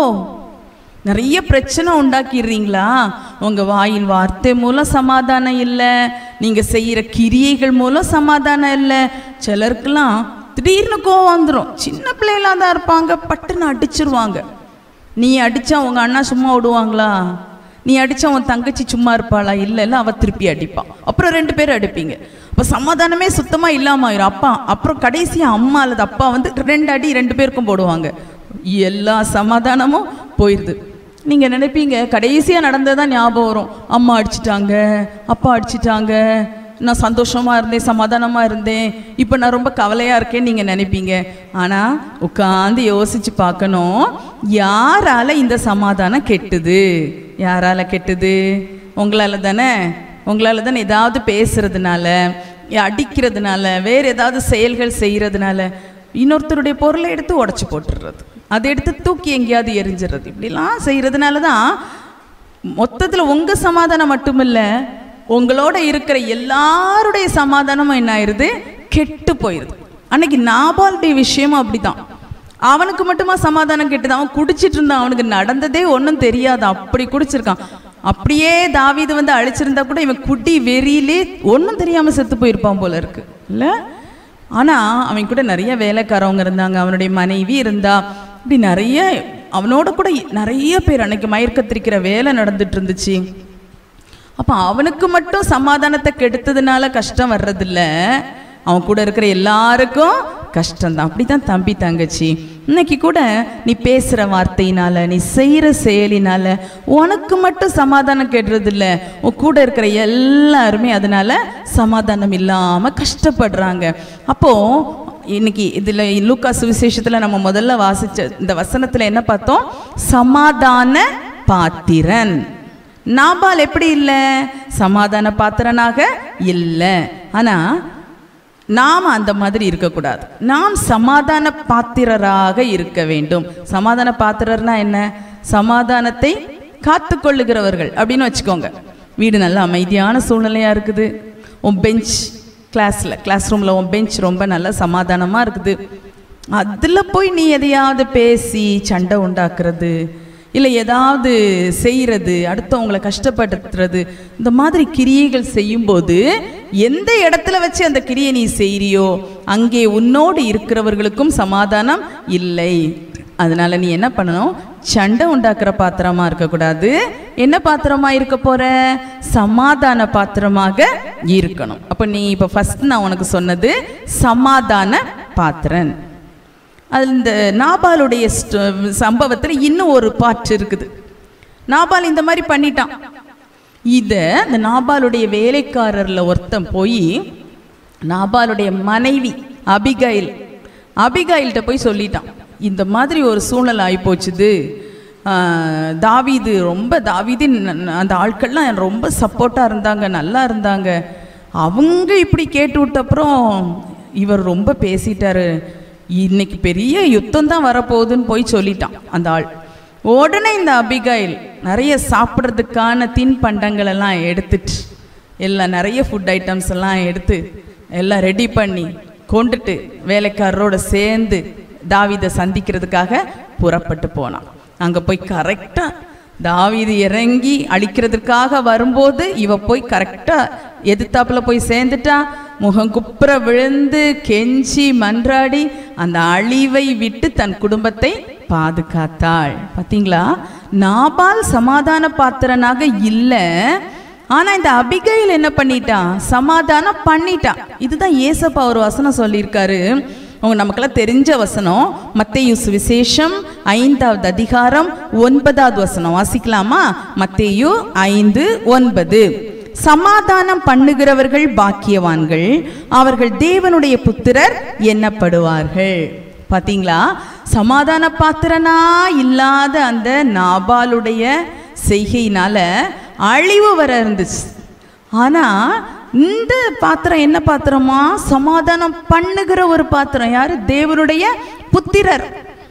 நிறைய பிரச்சனை உண்டாக்கிடுறீங்களா உங்க வாயின் வார்த்தை மூலம் சமாதானம் இல்லை நீங்க செய்யற கிரியைகள் மூலம் சமாதானம் இல்லை சிலருக்கெல்லாம் திடீர்னு கோவம் வந்துடும் சின்ன பிள்ளைகளா தான் இருப்பாங்க பட்டுன்னு அடிச்சிருவாங்க நீ அடிச்சா உங்க அண்ணா சும்மா விடுவாங்களா நீ அடிச்சா உன் தங்கச்சி சும்மா இருப்பாளா இல்ல இல்ல அவ திருப்பி அடிப்பான் அப்புறம் ரெண்டு பேரும் அடிப்பீங்க அப்ப சமாதானமே சுத்தமா இல்லாம ஆயிரும் அப்பா அப்புறம் கடைசியா அம்மா அல்லது அப்பா வந்து ரெண்டு அடி ரெண்டு பேருக்கும் போடுவாங்க எல்லா சமாதானமும் போயிடுது நீங்க நினைப்பீங்க கடைசியா நடந்ததான் ஞாபகம் வரும் அம்மா அடிச்சிட்டாங்க அப்பா அடிச்சிட்டாங்க நான் சந்தோஷமா இருந்தேன் சமாதானமா இருந்தேன் இப்போ நான் ரொம்ப கவலையா இருக்கேன்னு நீங்க நினைப்பீங்க ஆனா உட்காந்து யோசிச்சு பார்க்கணும் யாரால இந்த சமாதானம் கெட்டுது யாரால கெட்டுது உங்களால தானே உங்களால தானே ஏதாவது பேசுறதுனால அடிக்கிறதுனால வேற ஏதாவது செயல்கள் செய்யறதுனால இன்னொருத்தருடைய பொருளை எடுத்து உடைச்சு போட்டுடுறது அதை எடுத்து தூக்கி எங்கேயாவது எரிஞ்சிடுறது இப்படிலாம் செய்யறதுனால தான் மொத்தத்தில் உங்க சமாதானம் மட்டுமில்ல உங்களோட இருக்கிற எல்லாருடைய சமாதானமும் என்ன ஆயிருது கெட்டு போயிருது அன்னைக்கு நாபாலுடைய விஷயமும் அப்படிதான் அவனுக்கு மட்டுமா சமாதானம் கெட்டுது அவன் குடிச்சிட்டு இருந்தான் அவனுக்கு நடந்ததே ஒன்றும் தெரியாது அப்படி குடிச்சிருக்கான் அப்படியே தாவீது வந்து அழிச்சிருந்தா கூட இவன் குடி வெறியிலே ஒன்றும் தெரியாம செத்து போயிருப்பான் போல இருக்கு இல்ல ஆனா அவன் கூட நிறைய வேலைக்காரவங்க இருந்தாங்க அவனுடைய மனைவி இருந்தா இப்படி நிறைய அவனோட கூட நிறைய பேர் அன்னைக்கு மயக்கத்திரிக்கிற வேலை நடந்துட்டு இருந்துச்சு அப்ப அவனுக்கு மட்டும் சமாதானத்தை கெடுத்ததுனால கஷ்டம் வர்றதில்ல அவன் கூட இருக்கிற எல்லாருக்கும் கஷ்டம்தான் அப்படிதான் தம்பி தங்கச்சி இன்னைக்கு கூட நீ பேசுற வார்த்தையினால நீ செய்யற செயலினால உனக்கு மட்டும் சமாதானம் கெடுறது இல்ல உன் கூட இருக்கிற எல்லாருமே அதனால சமாதானம் இல்லாம கஷ்டப்படுறாங்க அப்போ இன்னைக்கு இதுல லூக்கா சுவிசேஷத்துல நம்ம முதல்ல வாசிச்ச இந்த வசனத்துல என்ன பார்த்தோம் சமாதான பாத்திரன் நாபால் எப்படி இல்லை சமாதான பாத்திரனாக இல்லை ஆனா நாம் அந்த மாதிரி இருக்கக்கூடாது நாம் சமாதான பாத்திரராக இருக்க வேண்டும் சமாதான பாத்திரர்னா என்ன சமாதானத்தை காத்துக்கொள்ளுகிறவர்கள் அப்படின்னு வச்சுக்கோங்க வீடு நல்ல அமைதியான சூழ்நிலையா இருக்குது உன் பெஞ்ச் கிளாஸ்ல கிளாஸ் ரூம்ல உன் பெஞ்ச் ரொம்ப நல்ல சமாதானமா இருக்குது அதுல போய் நீ எதையாவது பேசி சண்டை உண்டாக்குறது இல்லை ஏதாவது செய்கிறது அடுத்தவங்களை கஷ்டப்படுத்துறது இந்த மாதிரி கிரியைகள் செய்யும்போது எந்த இடத்துல வச்சு அந்த கிரியை நீ செய்றியோ அங்கே உன்னோடு இருக்கிறவர்களுக்கும் சமாதானம் இல்லை அதனால நீ என்ன பண்ணணும் சண்டை உண்டாக்குற பாத்திரமா இருக்கக்கூடாது என்ன பாத்திரமா இருக்க போற சமாதான பாத்திரமாக இருக்கணும் அப்ப நீ இப்ப ஃபர்ஸ்ட் நான் உனக்கு சொன்னது சமாதான பாத்திரன் அது இந்த நாபாலுடைய சம்பவத்தில் இன்னும் ஒரு பாட்டு இருக்குது நாபால் இந்த மாதிரி பண்ணிட்டான் இத இந்த நாபாலுடைய வேலைக்காரர்ல ஒருத்தன் போய் நாபாலுடைய மனைவி அபிகைல் அபிகைல்கிட்ட போய் சொல்லிட்டான் இந்த மாதிரி ஒரு சூழ்நிலை ஆயிப்போச்சுது ஆஹ், தாவீது ரொம்ப தாவீது ந- ந- அந்த ஆட்கள்லாம் ரொம்ப சப்போர்ட்டாக இருந்தாங்க நல்லா இருந்தாங்க அவங்க இப்படி கேட்டு விட்டப்புறம் இவர் ரொம்ப பேசிட்டாரு இன்னைக்கு பெரிய யுத்தம் தான் வரப்போகுதுன்னு போய் சொல்லிட்டான் அந்த ஆள் உடனே இந்த அபிகைல் நிறைய சாப்பிட்றதுக்கான தின்பண்டங்கள் எல்லாம் எடுத்துட்டு எல்லாம் நிறைய ஃபுட் ஐட்டம்ஸ் எல்லாம் எடுத்து எல்லாம் ரெடி பண்ணி கொண்டுட்டு வேலைக்காரரோட சேர்ந்து தாவீதை சந்திக்கிறதுக்காக புறப்பட்டு போனான் அங்கே போய் கரெக்டாக தாவீது இறங்கி அழிக்கிறதுக்காக வரும்போது இவ போய் கரெக்டாக எதிர்த்தாப்புல போய் சேர்ந்துட்டா முகம் குப்புற விழுந்து கெஞ்சி மன்றாடி அந்த அழிவை விட்டு தன் குடும்பத்தை பாதுகாத்தாள் பாத்தீங்களா நாபால் சமாதான பாத்திரனாக இல்லை ஆனா இந்த அபிகைல் என்ன பண்ணிட்டான் சமாதானம் பண்ணிட்டான் இதுதான் ஏசப்பா ஒரு வசனம் சொல்லியிருக்காரு உங்க நமக்கெல்லாம் தெரிஞ்ச வசனம் மத்தேயு சுவிசேஷம் ஐந்தாவது அதிகாரம் ஒன்பதாவது வசனம் வாசிக்கலாமா மத்தேயு ஐந்து ஒன்பது சமாதானம் பண்ணுகிறவர்கள் பாக்கியவான்கள் அவர்கள் தேவனுடைய புத்திரர் எண்ணப்படுவார்கள் பாத்தீங்களா சமாதான பாத்திரனா இல்லாத அந்த நாபாலுடைய செய்கையினால அழிவு வர இருந்துச்சு ஆனா இந்த பாத்திரம் என்ன பாத்திரமா சமாதானம் பண்ணுகிற ஒரு பாத்திரம் யாரு தேவனுடைய புத்திரர்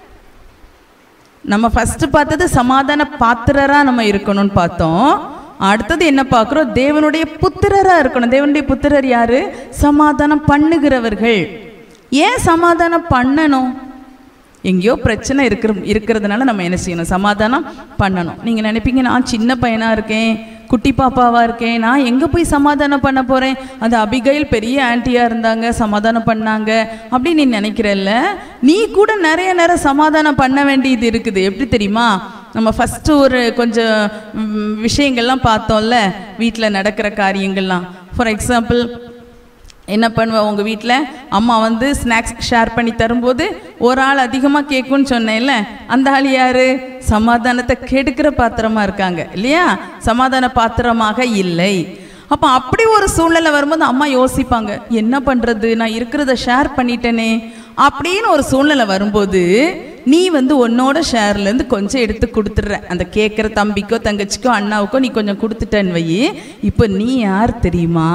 நம்ம ஃபர்ஸ்ட் பார்த்தது சமாதான பாத்திரரா நம்ம இருக்கணும்னு பார்த்தோம் அடுத்தது என்ன பார்க்குறோம் தேவனுடைய புத்திரரா இருக்கணும் தேவனுடைய புத்திரர் யாரு சமாதானம் பண்ணுகிறவர்கள் ஏன் சமாதானம் பண்ணணும் எங்கேயோ பிரச்சனை இருக்கிற இருக்கிறதுனால நம்ம என்ன செய்யணும் சமாதானம் பண்ணணும் நீங்கள் நினைப்பீங்க நான் சின்ன பையனாக இருக்கேன் குட்டி பாப்பாவாக இருக்கேன் நான் எங்கே போய் சமாதானம் பண்ண போகிறேன் அந்த அபிகைல் பெரிய ஆன்ட்டியாக இருந்தாங்க சமாதானம் பண்ணாங்க அப்படின்னு நீ நினைக்கிறல்ல நீ கூட நிறைய நேரம் சமாதானம் பண்ண வேண்டியது இருக்குது எப்படி தெரியுமா நம்ம ஃபஸ்ட்டு ஒரு கொஞ்சம் ம், விஷயங்கள்லாம் பார்த்தோம்ல வீட்டில் நடக்கிற காரியங்கள்லாம் ஃபார் எக்ஸாம்பிள் என்ன பண்ணுவேன் உங்கள் வீட்டில் அம்மா வந்து ஸ்நாக்ஸ் ஷேர் பண்ணி தரும்போது ஒரு ஆள் அதிகமாக கேட்கும்னு சொன்னேன்ல அந்த ஆள் யாரு சமாதானத்தை கெடுக்கிற பாத்திரமா இருக்காங்க இல்லையா சமாதான பாத்திரமாக இல்லை அப்போ அப்படி ஒரு சூழ்நிலை வரும்போது அம்மா யோசிப்பாங்க என்ன பண்ணுறது நான் இருக்கிறத ஷேர் பண்ணிட்டேனே அப்படின்னு ஒரு சூழ்நிலை வரும்போது நீ வந்து உன்னோட ஷேர்லேருந்து கொஞ்சம் எடுத்து கொடுத்துட்ற அந்த கேட்குற தம்பிக்கோ தங்கச்சிக்கோ அண்ணாவுக்கோ நீ கொஞ்சம் கொடுத்துட்டேன்னு வை இப்போ நீ யார் தெரியுமா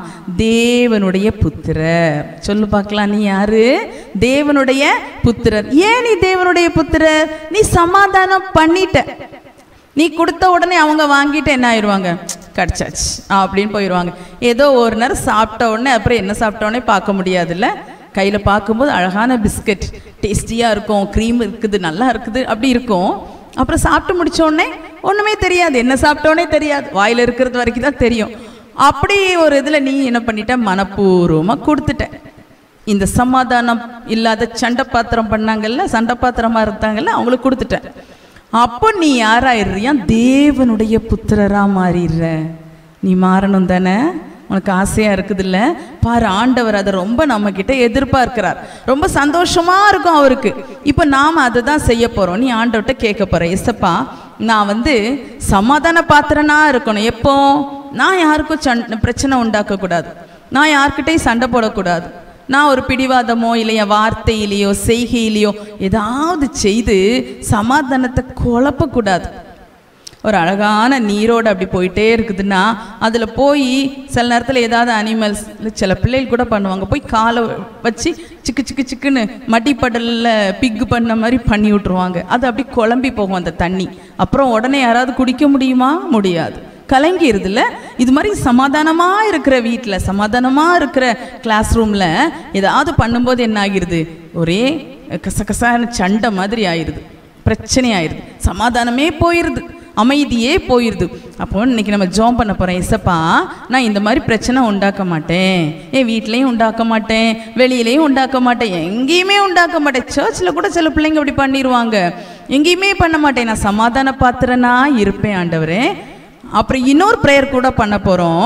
தேவனுடைய புத்திரர் சொல்லு பார்க்கலாம் நீ யாரு தேவனுடைய புத்திரர் ஏன் நீ தேவனுடைய புத்திரர் நீ சமாதானம் பண்ணிட்ட நீ கொடுத்த உடனே அவங்க வாங்கிட்டு என்ன ஆயிடுவாங்க கிடச்சாச்சு அப்படின்னு போயிடுவாங்க ஏதோ ஒரு நேரம் சாப்பிட்ட உடனே அப்புறம் என்ன சாப்பிட்ட உடனே பார்க்க முடியாதுல்ல கையில் பார்க்கும்போது அழகான பிஸ்கட் டேஸ்டியாக இருக்கும் க்ரீம் இருக்குது நல்லா இருக்குது அப்படி இருக்கும் அப்புறம் சாப்பிட்டு முடிச்ச உடனே ஒன்றுமே தெரியாது என்ன சாப்பிட்டோன்னே தெரியாது வாயில் இருக்கிறது வரைக்கும் தான் தெரியும் அப்படி ஒரு இதில் நீ என்ன பண்ணிட்ட மனப்பூர்வமாக கொடுத்துட்ட இந்த சமாதானம் இல்லாத சண்டை பாத்திரம் பண்ணாங்கல்ல சண்டை பாத்திரமா இருந்தாங்கல்ல அவங்களுக்கு கொடுத்துட்டேன் அப்போ நீ யாராயிடுறியா தேவனுடைய புத்திரரா மாறிடுற நீ மாறணும் தானே உனக்கு ஆசையா இருக்குதுல்ல பாரு ஆண்டவர் அதை ரொம்ப நம்ம கிட்ட எதிர்பார்க்கிறார் ரொம்ப சந்தோஷமா இருக்கும் அவருக்கு இப்போ நாம அதை தான் செய்ய போறோம் நீ ஆண்டவர்கிட்ட கேட்க போற எசப்பா நான் வந்து சமாதான பாத்திரனா இருக்கணும் எப்போ நான் யாருக்கும் சண் பிரச்சனை உண்டாக்க கூடாது நான் யார்கிட்டயும் சண்டை போடக்கூடாது நான் ஒரு பிடிவாதமோ இல்லை என் வார்த்தையிலையோ செய்கையிலையோ ஏதாவது செய்து சமாதானத்தை குழப்பக்கூடாது ஒரு அழகான நீரோடு அப்படி போயிட்டே இருக்குதுன்னா அதில் போய் சில நேரத்தில் ஏதாவது அனிமல்ஸ் சில பிள்ளைகள் கூட பண்ணுவாங்க போய் காலை வச்சு சிக்கு சிக்கு சிக்குன்னு மடிப்படலில் பிக்கு பண்ண மாதிரி பண்ணி விட்ருவாங்க அது அப்படி குழம்பி போகும் அந்த தண்ணி அப்புறம் உடனே யாராவது குடிக்க முடியுமா முடியாது கலங்கிருதுல இது மாதிரி சமாதானமாக இருக்கிற வீட்டில் சமாதானமாக இருக்கிற கிளாஸ் ரூமில் ஏதாவது பண்ணும்போது என்ன ஆகிருது ஒரே கசகசான சண்டை மாதிரி ஆயிடுது பிரச்சனை ஆயிடுது சமாதானமே போயிடுது அமைதியே போயிடுது அப்போ இன்னைக்கு நம்ம ஜோம் பண்ண போகிறோம் எசப்பா நான் இந்த மாதிரி பிரச்சனை உண்டாக்க மாட்டேன் என் வீட்லேயும் உண்டாக்க மாட்டேன் வெளியிலையும் உண்டாக்க மாட்டேன் எங்கேயுமே உண்டாக்க மாட்டேன் சர்ச்சில் கூட சில பிள்ளைங்க அப்படி பண்ணிடுவாங்க எங்கேயுமே பண்ண மாட்டேன் நான் சமாதான பாத்திரனா இருப்பேன் ஆண்டவரே அப்புறம் இன்னொரு ப்ரேயர் கூட பண்ண போகிறோம்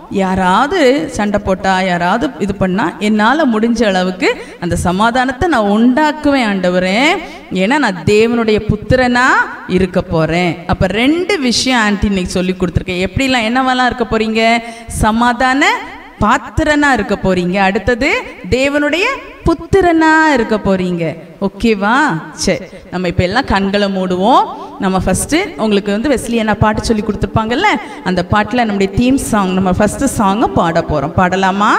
யாராவது சண்டை போட்டா யாராவது இது பண்ணா என்னால் முடிஞ்ச அளவுக்கு அந்த சமாதானத்தை நான் உண்டாக்குவேன் ஆண்டவரே ஏன்னா நான் தேவனுடைய புத்திரனா இருக்க போறேன் அப்ப ரெண்டு விஷயம் ஆன்ட்டி இன்னைக்கு சொல்லி கொடுத்துருக்கேன் எப்படிலாம் என்னவெல்லாம் இருக்க போறீங்க சமாதான பாத்திரனா இருக்க போறீங்க அடுத்தது தேவனுடைய புத்திரனா இருக்க போறீங்க ஓகேவா சரி நம்ம இப்போ எல்லாம் கண்களை மூடுவோம் நம்ம ஃபர்ஸ்ட் உங்களுக்கு வந்து வெஸ்லி என்ன பாட்டு சொல்லி கொடுத்துருப்பாங்கல்ல அந்த பாட்டில் நம்முடைய தீம் சாங் நம்ம ஃபர்ஸ்ட் சாங்கை பாட போறோம் பாடலாமா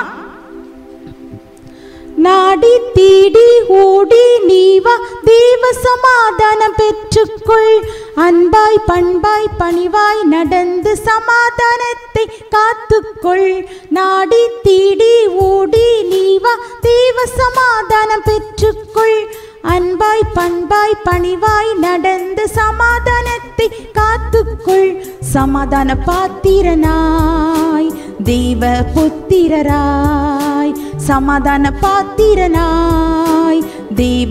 நாடி தேடி ஓடி நீ வா தேவ சமாதானம் பெற்றுக்கொள் அன்பாய் பண்பாய் பணிவாய் நடந்து சமாதானத்தை காத்துக்கொள் நாடி தேடி ஓடி நீ வா தேவ சமாதானம் பெற்றுக்கொள் அன்பாய் பண்பாய் பணிவாய் நடந்து சமாதானத்தை காத்துக்கொள் சமாதான பாத்திரனாய் தேவ புத்திரராய் சமாதான பாத்திரனாய் தேவ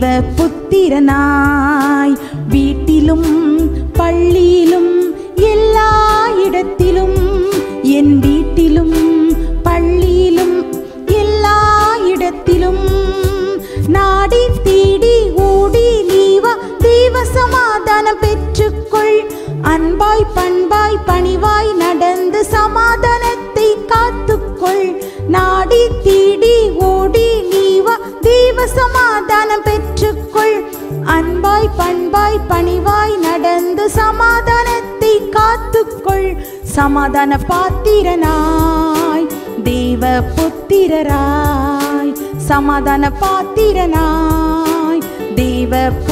புத்திரனாய் வீட்டிலும் பள்ளியிலும் எல்லா இடத்திலும் என் வீட்டிலும் பள்ளியிலும் எல்லா இடத்திலும் நாடி தேடி ஓடி நீ வா தேவ சமாதானம் பெற்றுக்கொள் அன்பாய் பண்பாய் பணிவாய் நடந்து சமாதானத்தை காத்துக்கொள் நாடி தேடி ஓடி நீ வா தேவ சமாதானம் பெற்றுக்கொள் அன்பாய் பண்பாய் பணிவாய் நடந்து சமாதானத்தை காத்துக்கொள் சமாதான பாத்திரனாய் தேவ புத்திரராய் சமாதான பாத்திரனாய் தேவ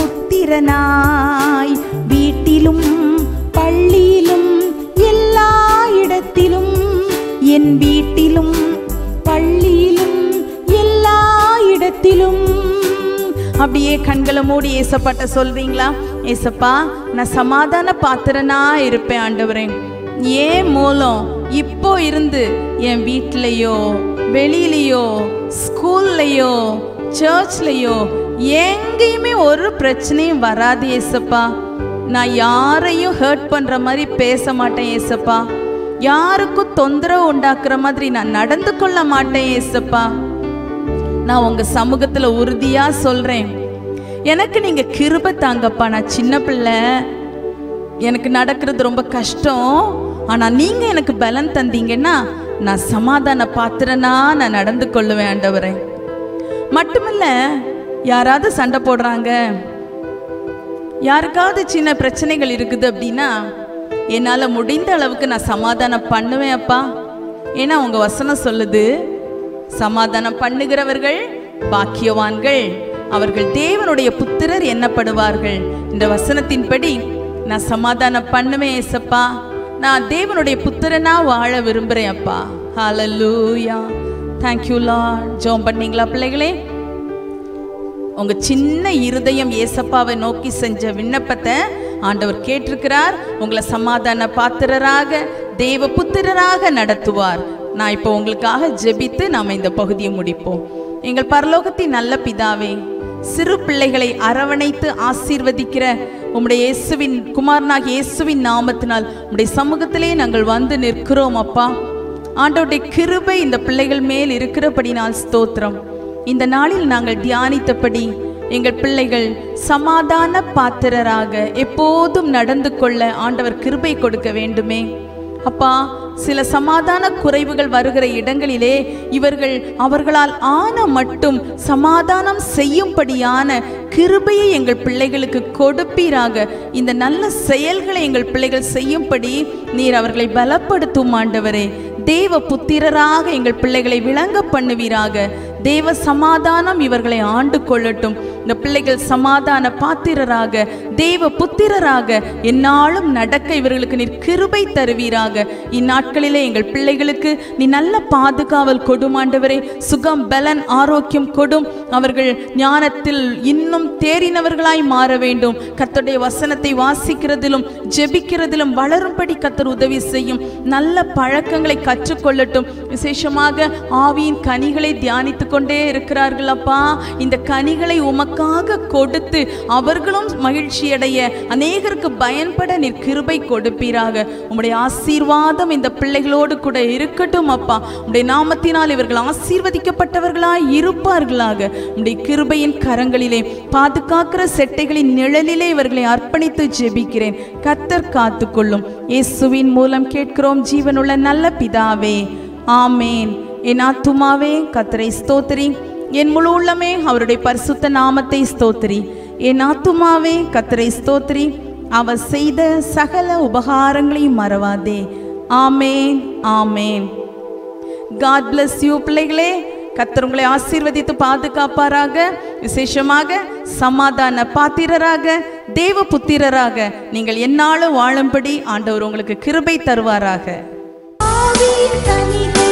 புத்திரனாய் வீட்டிலும் பள்ளியிலும் எல்லா இடத்திலும் என் வீட்டிலும் பள்ளியிலும் எல்லா இடத்திலும் அப்படியே கண்களை மூடி ஏசப்பாட்ட சொல்றீங்களா ஏசப்பா நான் சமாதான பாத்திரனா இருப்பேன் ஆண்டவரே ஏன் மூலம் இப்போ இருந்து என் வீட்லேயோ வெளியிலையோ ஸ்கூல்லையோ சர்ச்லையோ எங்கேயுமே ஒரு பிரச்சனையும் வராது ஏசப்பா நான் யாரையும் ஹர்ட் பண்ற மாதிரி பேச மாட்டேன் ஏசப்பா யாருக்கும் தொந்தரவு உண்டாக்குற மாதிரி நான் நடந்து கொள்ள மாட்டேன் ஏசப்பா நான் உங்க சமூகத்துல உறுதியா சொல்றேன் எனக்கு நீங்க கிருபை தாங்கப்பா நான் சின்ன பிள்ளை எனக்கு நடக்கிறது ரொம்ப கஷ்டம் ஆனா நீங்க எனக்கு பலன் தந்தீங்கன்னா நான் சமாதான பாத்திரனா நான் நடந்து கொள்ளுவேன் ஆண்டவரே மட்டுமில்ல யாராவது சண்டை போடுறாங்க யாருக்காவது சின்ன பிரச்சனைகள் இருக்குது அப்படின்னா என்னால் முடிந்த அளவுக்கு நான் சமாதானம் பண்ணுவேன் அப்பா ஏன்னா உங்க வசனம் சொல்லுது சமாதானம் பண்ணுகிறவர்கள் பாக்கியவான்கள் அவர்கள் தேவனுடைய புத்திரர் எண்ணப்படுவார்கள் இந்த வசனத்தின்படி நான் சமாதானம் பண்ணுவேன் ஏசப்பா நான் தேவனுடைய புத்திரனா வாழ விரும்புறேன் அப்பா ஹalleluya thank you lord ஜெபம் பண்ணீங்களா பிள்ளைகளே உங்க சின்ன இருதயம் ஏசப்பாவை நோக்கி செஞ்ச விண்ணப்பத்தை ஆண்டவர் கேட்டிருக்கிறார் உங்களை சமாதான பாத்திரராக தேவ புத்திரராக நடத்துவார் நான் இப்போ உங்களுக்காக ஜெபித்து நாம இந்த பகுதியை முடிப்போம் எங்கள் பரலோகத்தின் நல்ல பிதாவே சிறு பிள்ளைகளை அரவணைத்து ஆசீர்வதிக்கிற உம்முடைய இயேசுவின் குமாரனாக இயேசுவின் நாமத்தினால் உம்முடைய சமூகத்திலே நாங்கள் வந்து நிற்கிறோம் அப்பா ஆண்டவருடைய கிருபை இந்த பிள்ளைகள் மேல் இருக்கிறபடினால் ஸ்தோத்திரம் இந்த நாளில் நாங்கள் தியானித்தபடி எங்கள் பிள்ளைகள் சமாதான பாத்திரராக எப்போதும் நடந்து கொள்ள ஆண்டவர் கிருபை கொடுக்க வேண்டுமே அப்பா சில சமாதான குறைவுகள் வருகிற இடங்களிலே இவர்கள் அவர்களால் ஆன மட்டும் சமாதானம் செய்யும்படியான கிருபையை எங்கள் பிள்ளைகளுக்கு கொடுப்பீராக இந்த நல்ல செயல்களை எங்கள் பிள்ளைகள் செய்யும்படி நீர் அவர்களை பலப்படுத்தும் ஆண்டவரே தேவ புத்திரராக எங்கள் பிள்ளைகளை விளங்க பண்ணுவீராக தேவ சமாதானம் இவர்களை ஆண்டு கொள்ளட்டும் இந்த பிள்ளைகள் சமாதான பாத்திரராக தேவ புத்திரராக எந்நாளும் நடக்க இவர்களுக்கு நீர் கிருபை தருவீராக இந்நாட்களிலே எங்கள் பிள்ளைகளுக்கு நீ நல்ல பாதுகாவல் கொடும் ஆண்டவரே சுகம் பலன் ஆரோக்கியம் கொடும் அவர்கள் ஞானத்தில் இன்னும் தேறினவர்களாய் மாற வேண்டும் கர்த்தருடைய வசனத்தை வாசிக்கிறதிலும் ஜெபிக்கிறதிலும் வளரும்படி கர்த்தர் உதவி செய்யும் நல்ல பழக்கங்களை கற்றுக்கொள்ளட்டும் விசேஷமாக ஆவியின் கனிகளை தியானித்துக் கொண்டே இருக்கிறார்கள் அப்பா இந்த கனிகளை உமக்காக கொடுத்து அவர்களும் மகிழ்ச்சி அடைய அநேகருக்கு பயன்பட நீர் கிருபை கொடுப்பீராக உம்முடைய ஆசீர்வாதம் இந்த பிள்ளைகளோடு கூட இருக்கட்டும் அப்பா உம்முடைய நாமத்தினால் இவர்கள் ஆசீர்வதிக்கப்பட்டவர்களாய் இருப்பார்களாக உம்முடைய கிருபையின் கரங்களிலே பாதுகாக்கிற செட்டைகளின் நிழலிலே இவர்களை அர்ப்பணித்து ஜெபிக்கிறேன் கத்தர் காத்துக்கொள்ளும் இயேசுவின் மூலம் கேட்கிறோம் ஜீவனுள்ள நல்ல பிதாவே ஆமேன் என் ஆத்துமாவே கத்தரை ஸ்தோத்திரி என் முழு உள்ளமே அவருடைய பரிசுத்த நாமத்தை ஸ்தோத்திரி என் ஆத்துமாவே கத்தரை ஸ்தோத்திரி அவர் செய்த சகல உபகாரங்களையும் மறவாதே ஆமேன் ஆமேன் காட் bless யூ பிள்ளைகளே கத்தர் உங்களை ஆசீர்வதித்து பாதுகாப்பாராக விசேஷமாக சமாதான பாத்திரராக தேவ புத்திரராக நீங்கள் என்னாலும் வாழும்படி ஆண்டவர் உங்களுக்கு கிருபை தருவாராக ஆவியின் கனிகள்